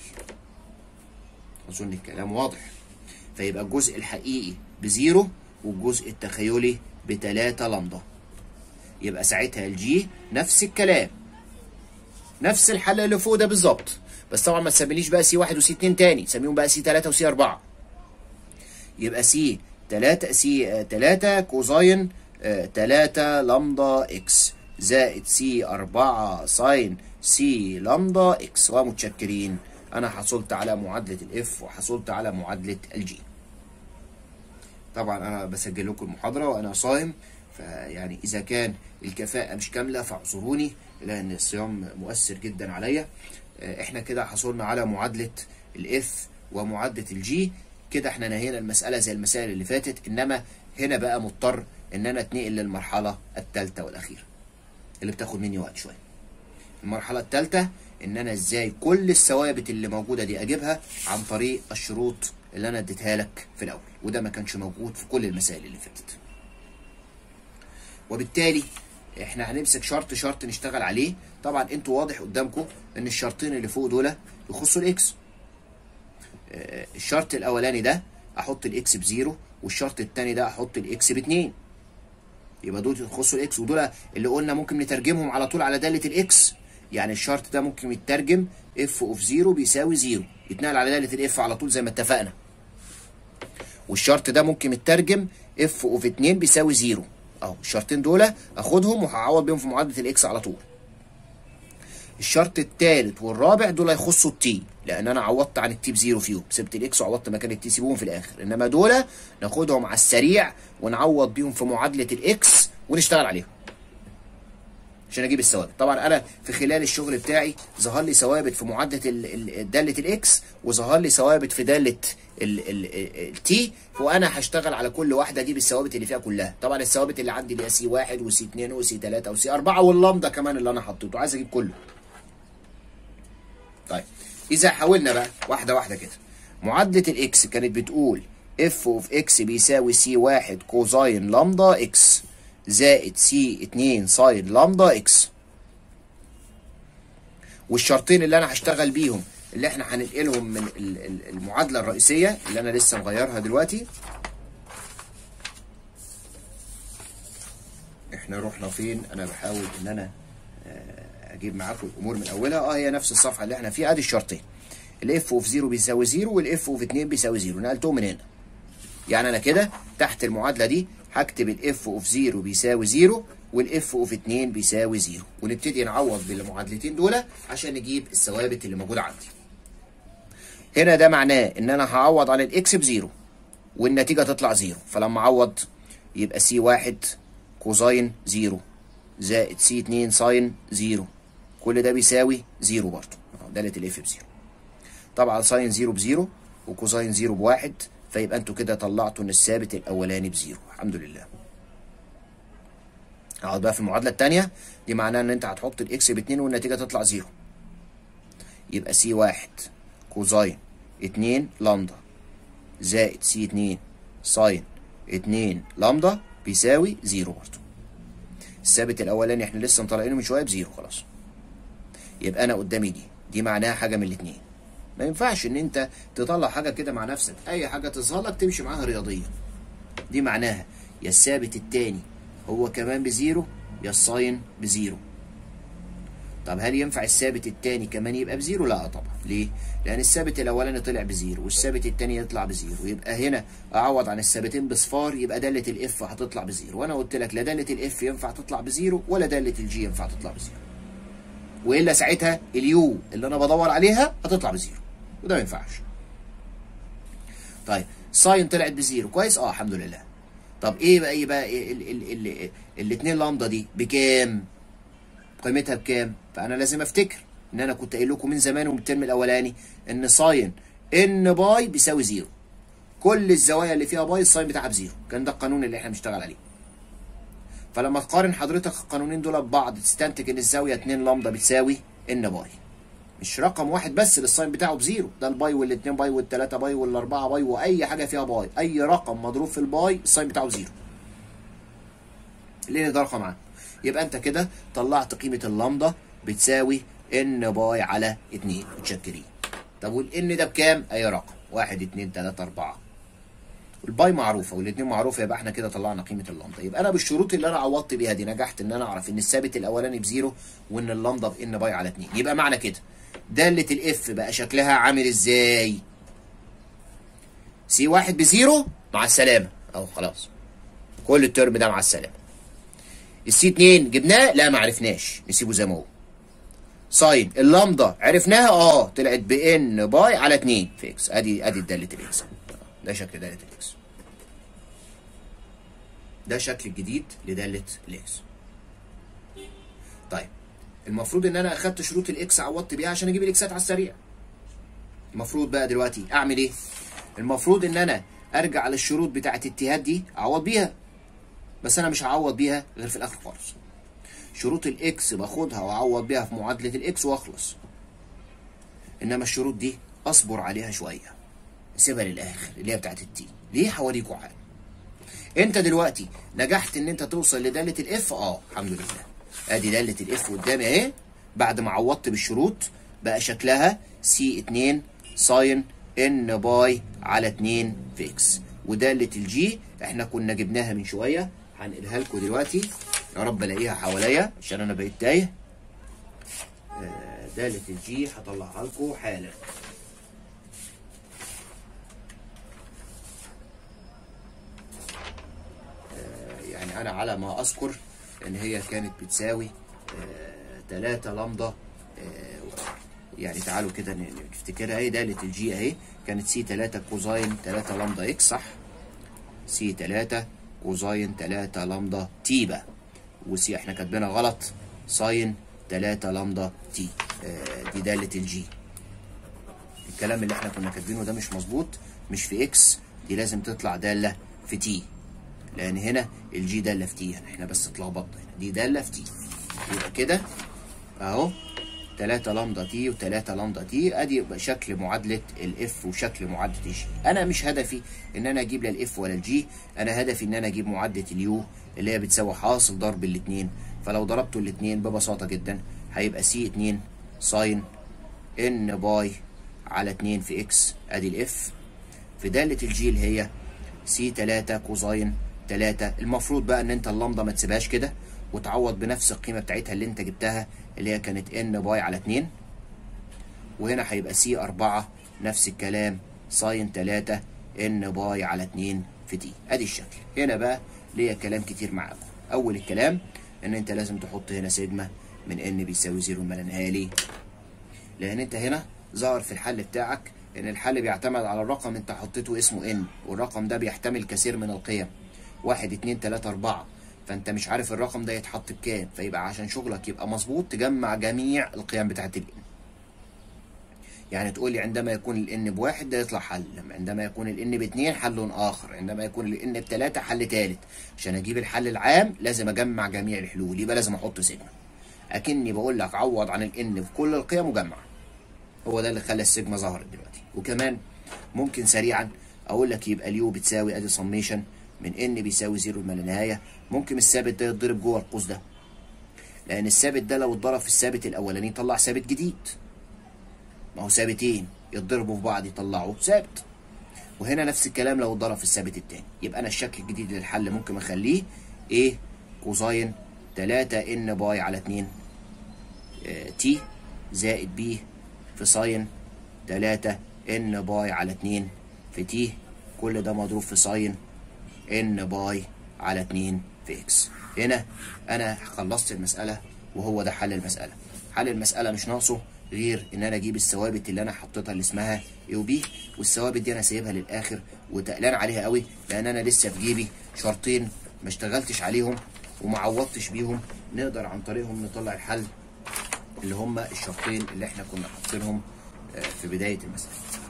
اظن الكلام واضح فيبقى الجزء الحقيقي بزيرو والجزء التخيلي بتلاتة لامدا يبقى ساعتها الجي نفس الكلام نفس الحل اللي فوق ده بالظبط بس طبعا ما تسميليش بقى سي واحد وسي اتنين تاني سميهم بقى سي تلاتة وسي أربعة يبقى سي تلاتة سي آه، تلاتة كوزاين آه، تلاتة لامدا اكس زائد سي أربعة ساين سي لامدا اكس ومتشكرين أنا حصلت على معادلة الاف وحصلت على معادلة الجي طبعا انا بسجل لكم المحاضره وانا صايم فيعني اذا كان الكفاءه مش كامله فاعذروني لان الصيام مؤثر جدا عليا آه، احنا كده حصلنا على معادله الاف ومعادله الجي كده احنا نهينا المساله زي المسائل اللي فاتت انما هنا بقى مضطر ان انا اتنقل للمرحله الثالثه والاخيره اللي بتاخد مني وقت شويه المرحله الثالثه ان انا ازاي كل الثوابت اللي موجوده دي اجيبها عن طريق الشروط اللي انا اديتها لك في الاول وده ما كانش موجود في كل المسائل اللي فاتت وبالتالي احنا هنمسك شرط شرط نشتغل عليه طبعا انتوا واضح قدامكم ان الشرطين اللي فوق دول يخصوا الاكس آه، الشرط الاولاني ده احط الاكس بزيرو والشرط الثاني ده احط الاكس باتنين يبقى دول يخصوا الاكس ودول اللي قلنا ممكن نترجمهم على طول على داله الاكس يعني الشرط ده ممكن يترجم اف اوف زيرو بيساوي زيرو يتنقل على داله الاف على طول زي ما اتفقنا والشرط ده ممكن يترجم اف اوف 2 بيساوي زيرو اهو الشرطين دول اخدهم وهعوض بيهم في معادله الاكس على طول الشرط الثالث والرابع دول هيخصوا التي لان انا عوضت عن التي بزيرو فيهم سبت الاكس وعوضت مكان التي سيبوهم في الاخر انما دول ناخدهم على السريع ونعوض بيهم في معادله الاكس ونشتغل عليهم عشان اجيب الثوابت طبعا انا في خلال الشغل بتاعي ظهر لي ثوابت في معادله ال- ال- داله الاكس وظهر لي ثوابت في داله التي وانا هشتغل على كل واحده اجيب الثوابت اللي فيها كلها طبعا الثوابت اللي عندي اللي هي سي واحد وسي اتنين وسي تلاته وسي اربعه واللامدا كمان اللي انا حطيته عايز اجيب كله طيب اذا حاولنا بقى واحده واحده كده معادله الاكس كانت بتقول اف اوف اكس بيساوي سي واحد كوزاين لامدا اكس زائد سي 2 ساين لامدا اكس والشرطين اللي انا هشتغل بيهم اللي احنا هننقلهم من ال- ال- المعادله الرئيسيه اللي انا لسه مغيرها دلوقتي احنا رحنا فين انا بحاول ان انا آه، اجيب معاكم الامور من اولها اه هي نفس الصفحه اللي احنا فيها ادي الشرطين الاف اوف 0 بيساوي 0 والاف اوف 2 بيساوي 0 نقلتهم من هنا يعني انا كده تحت المعادله دي هكتب الاف اوف 0 بيساوي 0 والاف اوف 2 بيساوي 0 ونبتدي نعوض بالمعادلتين دول عشان نجيب الثوابت اللي موجوده عندي هنا ده معناه ان انا هعوض عن الاكس بزيرو والنتيجه تطلع زيرو فلما اعوض يبقى سي واحد كوزاين زيرو زائد سي 2 ساين زيرو كل ده بيساوي زيرو برضه أهو داله الاف بزيرو طبعا ساين زيرو بزيرو وكوزاين زيرو بواحد فيبقى انتوا كده طلعتوا ان الثابت الاولاني بزيرو الحمد لله اقعد بقى في المعادله الثانيه دي معناها ان انت هتحط الاكس باتنين والنتيجه تطلع زيرو يبقى سي واحد كوزاين اتنين لامدا زائد سي اتنين ساين اتنين لامدا بيساوي زيرو برضه الثابت الاولاني احنا لسه مطلعينه من شويه بزيرو خلاص يبقى انا قدامي دي دي معناها حاجه من الاثنين ما ينفعش ان انت تطلع حاجه كده مع نفسك اي حاجه تظهر لك تمشي معاها رياضيا دي معناها يا الثابت التاني هو كمان بزيرو يا الساين بزيرو طب هل ينفع الثابت التاني كمان يبقى بزيرو لا طبعا ليه لان الثابت الاولاني طلع بزيرو والثابت التاني يطلع بزيرو يبقى هنا اعوض عن الثابتين بصفار يبقى داله الاف هتطلع بزيرو وانا قلت لك لا داله الاف ينفع تطلع بزيرو ولا داله الجي ينفع تطلع بزيرو والا ساعتها اليو اللي انا بدور عليها هتطلع بزيرو وده ما ينفعش طيب ساين طلعت بزيرو كويس اه الحمد لله طب ايه بقى ايه بقى إيه ال ال ال الاثنين لامدا دي بكام قيمتها بكام فانا لازم افتكر ان انا كنت قايل لكم من زمان ومن الترم الاولاني ان ساين ان باي بيساوي زيرو كل الزوايا اللي فيها باي الساين بتاعها بزيرو كان ده القانون اللي احنا بنشتغل عليه فلما تقارن حضرتك القانونين دول ببعض تستنتج ان الزاويه 2 لامدا بتساوي ان باي مش رقم واحد بس اللي الساين بتاعه بزيرو ده الباي والاثنين باي والثلاثه باي والاربعه باي واي حاجه فيها باي اي رقم مضروب في الباي الساين بتاعه بزيرو ليه ده رقم عام يبقى انت كده طلعت قيمه اللامدا بتساوي ان باي على 2 متشكرين طب والان ده بكام اي رقم 1 2 3 4 الباي معروفه والاثنين معروفه يبقى احنا كده طلعنا قيمه اللامدا يبقى انا بالشروط اللي انا عوضت بيها دي نجحت ان انا اعرف ان الثابت الاولاني بزيرو وان اللامدا بان باي على 2 يبقى معنى كده داله الاف بقى شكلها عامل ازاي سي واحد بزيرو مع السلامه اهو خلاص كل الترم ده مع السلامه السي 2 جبناه لا ما عرفناش نسيبه زي ما هو ساين اللامدا عرفناها اه طلعت بان باي على 2 في اكس ادي ادي داله الاكس ده شكل داله الاكس ده شكل الجديد لداله الاكس طيب المفروض ان انا اخدت شروط الاكس عوضت بيها عشان اجيب الاكسات على السريع المفروض بقى دلوقتي اعمل ايه المفروض ان انا ارجع للشروط بتاعه الاتهاد دي اعوض بيها بس انا مش هعوض بيها غير في الاخر خالص شروط الاكس باخدها واعوض بيها في معادله الاكس واخلص انما الشروط دي اصبر عليها شويه سيبها للاخر اللي هي بتاعت التي ليه حواليكوا عام انت دلوقتي نجحت ان انت توصل لداله الاف اه الحمد لله ادي داله الاف قدامي اهي بعد ما عوضت بالشروط بقى شكلها سي 2 ساين ان باي على 2 في اكس وداله الجي احنا كنا جبناها من شويه هنقلها لكم دلوقتي يا رب الاقيها حواليا عشان انا بقيت تايه آه، داله الجي هطلعها لكم حالا آه، يعني انا على ما اذكر ان هي كانت بتساوي 3 لامدا آه، يعني تعالوا كده ن- نفتكرها اهي داله الجي اهي كانت سي 3 كوزاين 3 لامدا اكس صح سي 3 كوزاين 3 لامدا تي بقى وسي احنا كاتبينها غلط ساين 3 لامدا تي آه، دي داله الجي الكلام اللي احنا كنا كاتبينه ده مش مظبوط مش في اكس دي لازم تطلع داله في تي لان هنا الجي داله في تي احنا بس اتلخبطنا هنا دي داله في تي يبقى كده اهو 3 لامدا تي و3 لامدا تي ادي يبقى شكل معادله الاف وشكل معادله الجي انا مش هدفي ان انا اجيب لا الاف ولا الجي انا هدفي ان انا اجيب معادله اليو اللي هي بتساوي حاصل ضرب الاثنين فلو ضربتوا الاثنين ببساطه جدا هيبقى سي 2 ساين ان باي على 2 في اكس ادي الاف في داله الجي اللي هي سي 3 كوزاين 3 المفروض بقى ان انت اللامدا ما تسيبهاش كده وتعوض بنفس القيمه بتاعتها اللي انت جبتها اللي هي كانت ان باي على 2 وهنا هيبقى سي 4 نفس الكلام ساين 3 ان باي على 2 في تي ادي الشكل هنا بقى ليا كلام كتير معاكم اول الكلام ان انت لازم تحط هنا سيجما من ان بيساوي زيرو ما لانها ليه لان انت هنا ظهر في الحل بتاعك ان الحل بيعتمد على الرقم انت حطيته اسمه ان والرقم ده بيحتمل كثير من القيم واحد اتنين تلاتة اربعة فانت مش عارف الرقم ده يتحط بكام فيبقى عشان شغلك يبقى مظبوط تجمع جميع القيم بتاعت الان يعني تقول لي عندما يكون الان بواحد ده يطلع حل عندما يكون الان باثنين حل اخر عندما يكون الان بثلاثة حل ثالث عشان اجيب الحل العام لازم اجمع جميع الحلول يبقى لازم احط سيجما اكني بقول لك عوض عن الان في كل القيم وجمع هو ده اللي خلى السيجما ظهرت دلوقتي وكمان ممكن سريعا اقول لك يبقى اليو بتساوي ادي سميشن من ان بيساوي زيرو ما لا نهايه ممكن الثابت ده يتضرب جوه القوس ده لان الثابت ده لو اتضرب في الثابت الاولاني يطلع ثابت جديد ما هو ثابتين يتضربوا في بعض يطلعوا ثابت وهنا نفس الكلام لو اتضرب في الثابت التاني يبقى انا الشكل الجديد للحل ممكن اخليه ايه كوزاين 3 ان باي على 2 اه تي زائد بي في ساين 3 ان باي على 2 في تي كل ده مضروب في ساين ان باي على 2 في اكس هنا انا خلصت المساله وهو ده حل المساله حل المساله مش ناقصه غير ان انا اجيب الثوابت اللي انا حطيتها اللي اسمها اي وبي والثوابت دي انا سايبها للاخر وتقلان عليها قوي لان انا لسه في جيبي شرطين ما اشتغلتش عليهم وما عوضتش بيهم نقدر عن طريقهم نطلع الحل اللي هم الشرطين اللي احنا كنا حاطينهم آه، في بدايه المساله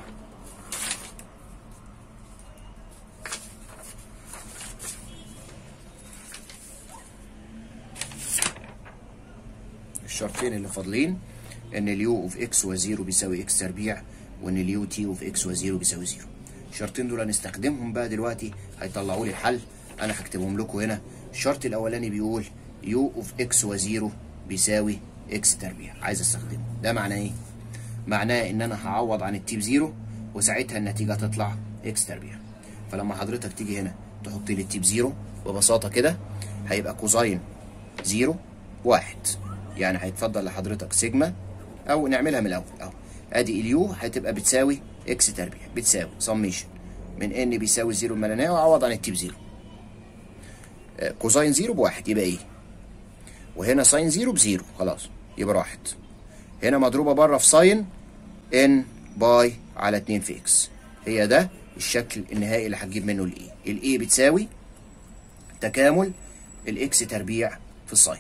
الشرطين اللي فاضلين ان اليو اوف اكس وزيرو بيساوي اكس تربيع وان اليو تي اوف اكس وزيرو بيساوي زيرو الشرطين دول هنستخدمهم بقى دلوقتي هيطلعوا لي الحل انا هكتبهم لكم هنا الشرط الاولاني بيقول يو اوف اكس وزيرو بيساوي اكس تربيع عايز استخدمه ده معناه ايه معناه ان انا هعوض عن التي بزيرو وساعتها النتيجه تطلع اكس تربيع فلما حضرتك تيجي هنا تحط لي التي بزيرو ببساطه كده هيبقى كوزاين زيرو واحد يعني هيتفضل لحضرتك سيجما او نعملها من الاول اهو ادي اليو هتبقى بتساوي اكس تربيع بتساوي سميشن من ان بيساوي زيرو الملانيه واعوض عن التي بزيرو آه، كوزاين زيرو بواحد يبقى ايه وهنا ساين زيرو بزيرو خلاص يبقى راحت هنا مضروبه بره في ساين ان باي على 2 في اكس هي ده الشكل النهائي اللي هتجيب منه الاي الاي بتساوي تكامل الاكس تربيع في الساين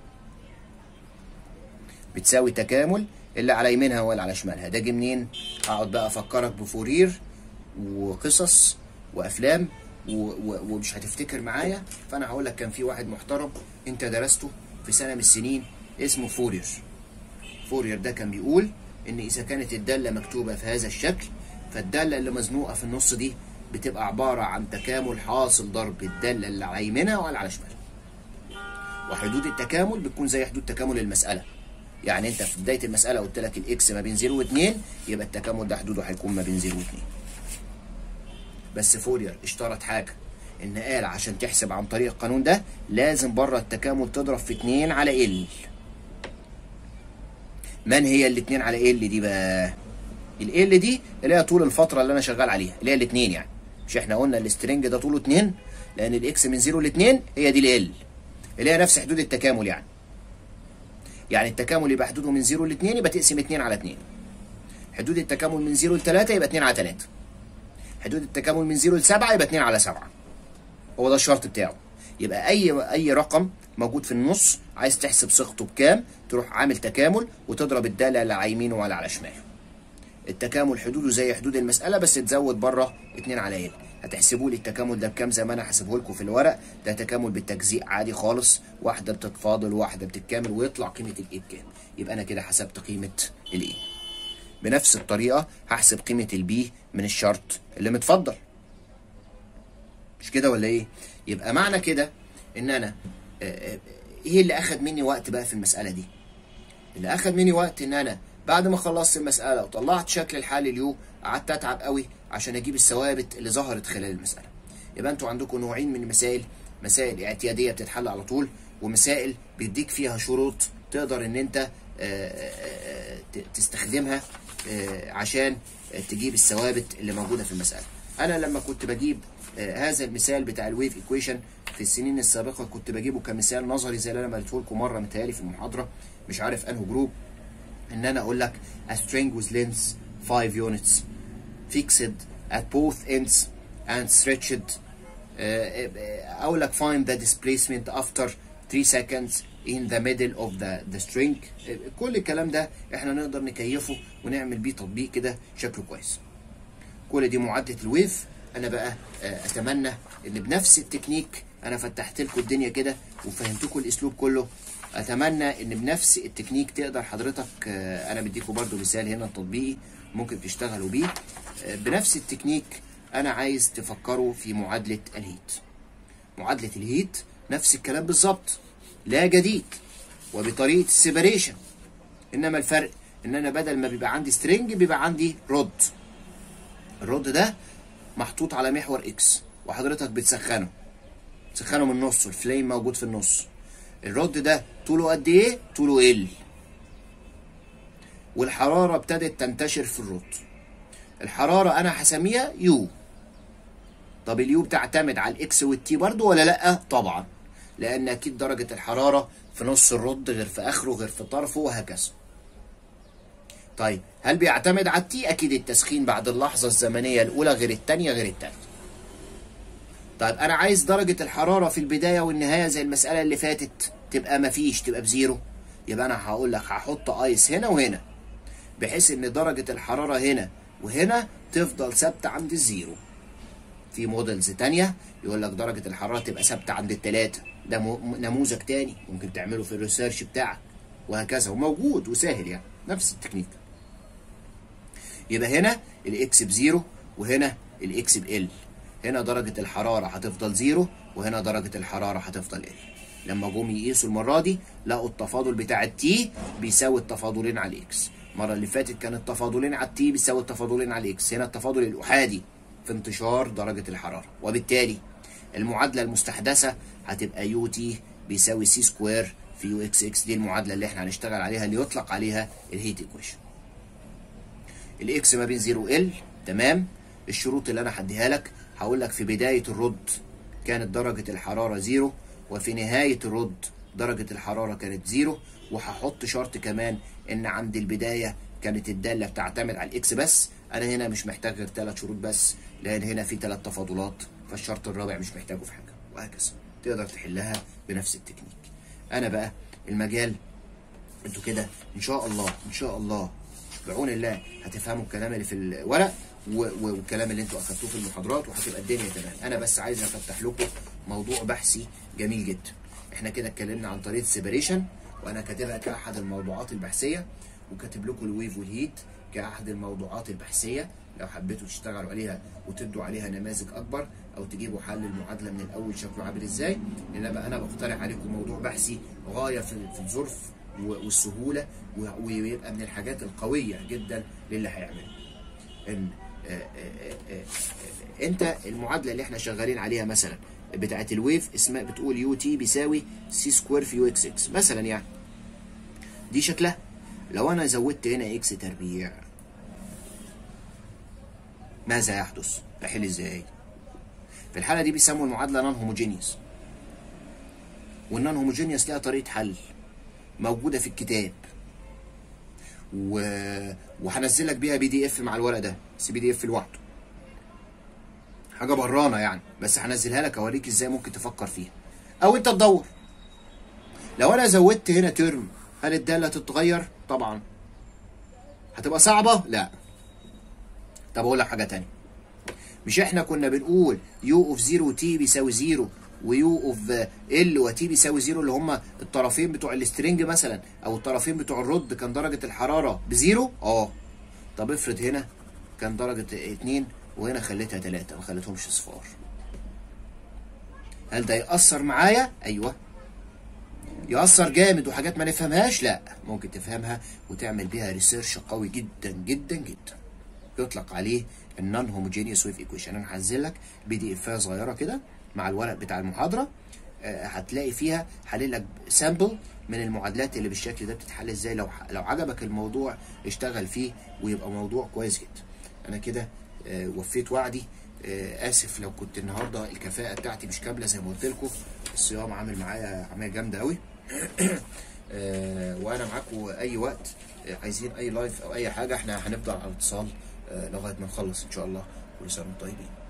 بتساوي تكامل اللي على يمينها ولا على شمالها ده جه منين هقعد بقى افكرك بفورير وقصص وافلام و... و... ومش هتفتكر معايا فانا هقول لك كان في واحد محترم انت درسته في سنه من السنين اسمه فورير فورير ده كان بيقول ان اذا كانت الداله مكتوبه في هذا الشكل فالداله اللي مزنوقه في النص دي بتبقى عباره عن تكامل حاصل ضرب الداله اللي على يمينها ولا على شمالها وحدود التكامل بتكون زي حدود تكامل المساله يعني انت في بدايه المساله قلت لك الاكس ما بين 0 و2 يبقى التكامل ده حدوده هيكون ما بين 0 و2 بس فورير اشترط حاجه ان قال عشان تحسب عن طريق القانون ده لازم بره التكامل تضرب في 2 على ال من هي الاثنين على ال دي بقى ال دي اللي هي طول الفتره اللي انا شغال عليها اللي هي الاثنين يعني مش احنا قلنا الاسترنج ده طوله 2 لان الاكس من 0 ل 2 هي دي ال اللي هي نفس حدود التكامل يعني يعني التكامل يبقى حدوده من 0 ل 2 يبقى تقسم 2 على 2 حدود التكامل من 0 ل 3 يبقى 2 على 3 حدود التكامل من 0 ل 7 يبقى 2 على 7 هو ده الشرط بتاعه يبقى اي اي رقم موجود في النص عايز تحسب صيغته بكام تروح عامل تكامل وتضرب الداله اللي على يمينه ولا على شماله التكامل حدوده زي حدود المساله بس تزود بره 2 على ال هتحسبوا لي التكامل ده بكام زي ما انا حاسبه لكم في الورق ده تكامل بالتجزيء عادي خالص واحده بتتفاضل وواحده بتتكامل ويطلع قيمه الاي بكام يبقى انا كده حسبت قيمه الاي بنفس الطريقه هحسب قيمه البي من الشرط اللي متفضل مش كده ولا ايه يبقى معنى كده ان انا آه، آه، ايه اللي اخد مني وقت بقى في المساله دي اللي اخد مني وقت ان انا بعد ما خلصت المساله وطلعت شكل الحل اليو قعدت اتعب قوي عشان اجيب الثوابت اللي ظهرت خلال المساله يبقى انتوا عندكم نوعين من المسائل مسائل اعتياديه بتتحل على طول ومسائل بيديك فيها شروط تقدر ان انت آه، آه، ت- تستخدمها آه، عشان تجيب الثوابت اللي موجوده في المساله انا لما كنت بجيب آه، هذا المثال بتاع الويف ايكويشن في السنين السابقه كنت بجيبه كمثال نظري زي اللي انا قلته لكم مره متهيألي في المحاضره مش عارف انه جروب ان انا اقول لك a string with length 5 units fixed at both ends and stretched uh, اقول لك find the displacement after 3 seconds in the middle of the, the string uh, كل الكلام ده احنا نقدر نكيفه ونعمل بيه تطبيق كده شكله كويس كل دي معادله الويف انا بقى آه، اتمنى ان بنفس التكنيك انا فتحت لكم الدنيا كده وفهمتكم الاسلوب كله اتمنى ان بنفس التكنيك تقدر حضرتك آه، انا مديكم برضو مثال هنا تطبيقي ممكن تشتغلوا بيه آه، بنفس التكنيك انا عايز تفكروا في معادله الهيت معادله الهيت نفس الكلام بالظبط لا جديد وبطريقه السيبريشن انما الفرق ان انا بدل ما بيبقى عندي سترينج بيبقى عندي رود الرد ده محطوط على محور اكس وحضرتك بتسخنه تسخنه من النص الفليم موجود في النص الرد ده طوله قد ايه طوله ال والحراره ابتدت تنتشر في الرد الحراره انا هسميها يو طب اليو بتعتمد على الاكس والتي برضو ولا لا طبعا لان اكيد درجه الحراره في نص الرد غير في اخره غير في طرفه وهكذا طيب هل بيعتمد على التي اكيد التسخين بعد اللحظه الزمنيه الاولى غير الثانيه غير الثالثه طيب انا عايز درجه الحراره في البدايه والنهايه زي المساله اللي فاتت تبقى مفيش تبقى بزيرو يبقى انا هقول لك هحط ايس هنا وهنا بحيث ان درجه الحراره هنا وهنا تفضل ثابته عند الزيرو في موديلز تانية يقول لك درجة الحرارة تبقى ثابتة عند التلاتة ده م- نموذج تاني ممكن تعمله في الريسيرش بتاعك وهكذا وموجود وسهل يعني نفس التكنيك يبقى هنا الاكس بزيرو وهنا الاكس بال هنا درجة الحرارة هتفضل زيرو وهنا درجة الحرارة هتفضل ال لما جم يقيسوا المرة دي لقوا التفاضل بتاع التي بيساوي التفاضلين على الاكس المرة اللي فاتت كان التفاضلين على التي بيساوي التفاضلين على الاكس هنا التفاضل الأحادي في انتشار درجة الحرارة وبالتالي المعادلة المستحدثة هتبقى يو تي بيساوي سي سكوير في يو اكس اكس دي المعادلة اللي احنا هنشتغل عليها اللي يطلق عليها الهيت ايكويشن الاكس ما بين 0 ال تمام الشروط اللي انا هديها لك هقول لك في بدايه الرد كانت درجه الحراره زيرو وفي نهايه الرد درجه الحراره كانت زيرو وهحط شرط كمان ان عند البدايه كانت الداله بتعتمد على الاكس بس انا هنا مش محتاج غير ثلاث شروط بس لان هنا في ثلاث تفاضلات فالشرط الرابع مش محتاجه في حاجه وهكذا تقدر تحلها بنفس التكنيك انا بقى المجال انتوا كده ان شاء الله ان شاء الله بعون الله هتفهموا الكلام اللي في الورق و- و- والكلام اللي انتوا اخدتوه في المحاضرات وهتبقى الدنيا تمام انا بس عايز افتح لكم موضوع بحثي جميل جدا احنا كده اتكلمنا عن طريقه السيبريشن وانا كاتبها كاحد الموضوعات البحثيه وكاتب لكم الويف والهيت كاحد الموضوعات البحثيه لو حبيتوا تشتغلوا عليها وتدوا عليها نماذج اكبر او تجيبوا حل المعادله من الاول شكله عامل ازاي انما انا بقترح عليكم موضوع بحثي غايه في في الظرف و- والسهوله و- ويبقى من الحاجات القويه جدا للي هيعمله ان آه، آه، آه، آه، انت المعادله اللي احنا شغالين عليها مثلا بتاعت الويف اسمها بتقول يو تي بيساوي سي سكوير في يو اكس اكس مثلا يعني دي شكلها لو انا زودت هنا اكس تربيع ماذا يحدث؟ احل ازاي؟ في الحاله دي بيسموا المعادله نون هوموجينيوس والنون هوموجينيوس ليها طريقه حل موجوده في الكتاب و... وهنزل لك بيها بي دي اف مع الورق ده بس بي دي اف لوحده حاجه برانه يعني بس هنزلها لك اوريك ازاي ممكن تفكر فيها او انت تدور لو انا زودت هنا ترم هل الداله تتغير طبعا هتبقى صعبه لا طب اقول لك حاجه تانية مش احنا كنا بنقول يو اوف 0 تي بيساوي 0 ويو اوف ال وتي بيساوي 0 اللي هم الطرفين بتوع السترنج مثلا او الطرفين بتوع الرد كان درجه الحراره بزيرو اه طب افرض هنا كان درجه 2 وهنا خليتها 3 ما خليتهمش صفار هل ده يأثر معايا؟ ايوه يأثر جامد وحاجات ما نفهمهاش؟ لا ممكن تفهمها وتعمل بيها ريسيرش قوي جدا جدا جدا يطلق عليه النون هوموجينيوس ويف ايكويشن انا هنزل لك بي دي اف صغيره كده مع الورق بتاع المحاضره آه، هتلاقي فيها حلل لك سامبل من المعادلات اللي بالشكل ده بتتحل ازاي لو لو عجبك الموضوع اشتغل فيه ويبقى موضوع كويس جدا انا كده آه، وفيت وعدي آه، اسف لو كنت النهارده الكفاءه بتاعتي مش كامله زي ما قلت لكم الصيام عامل معايا عمليه جامده قوي آه، وانا معاكم اي وقت آه، عايزين اي لايف او اي حاجه احنا هنفضل على اتصال آه، لغايه ما نخلص ان شاء الله كل سنه وانتم طيبين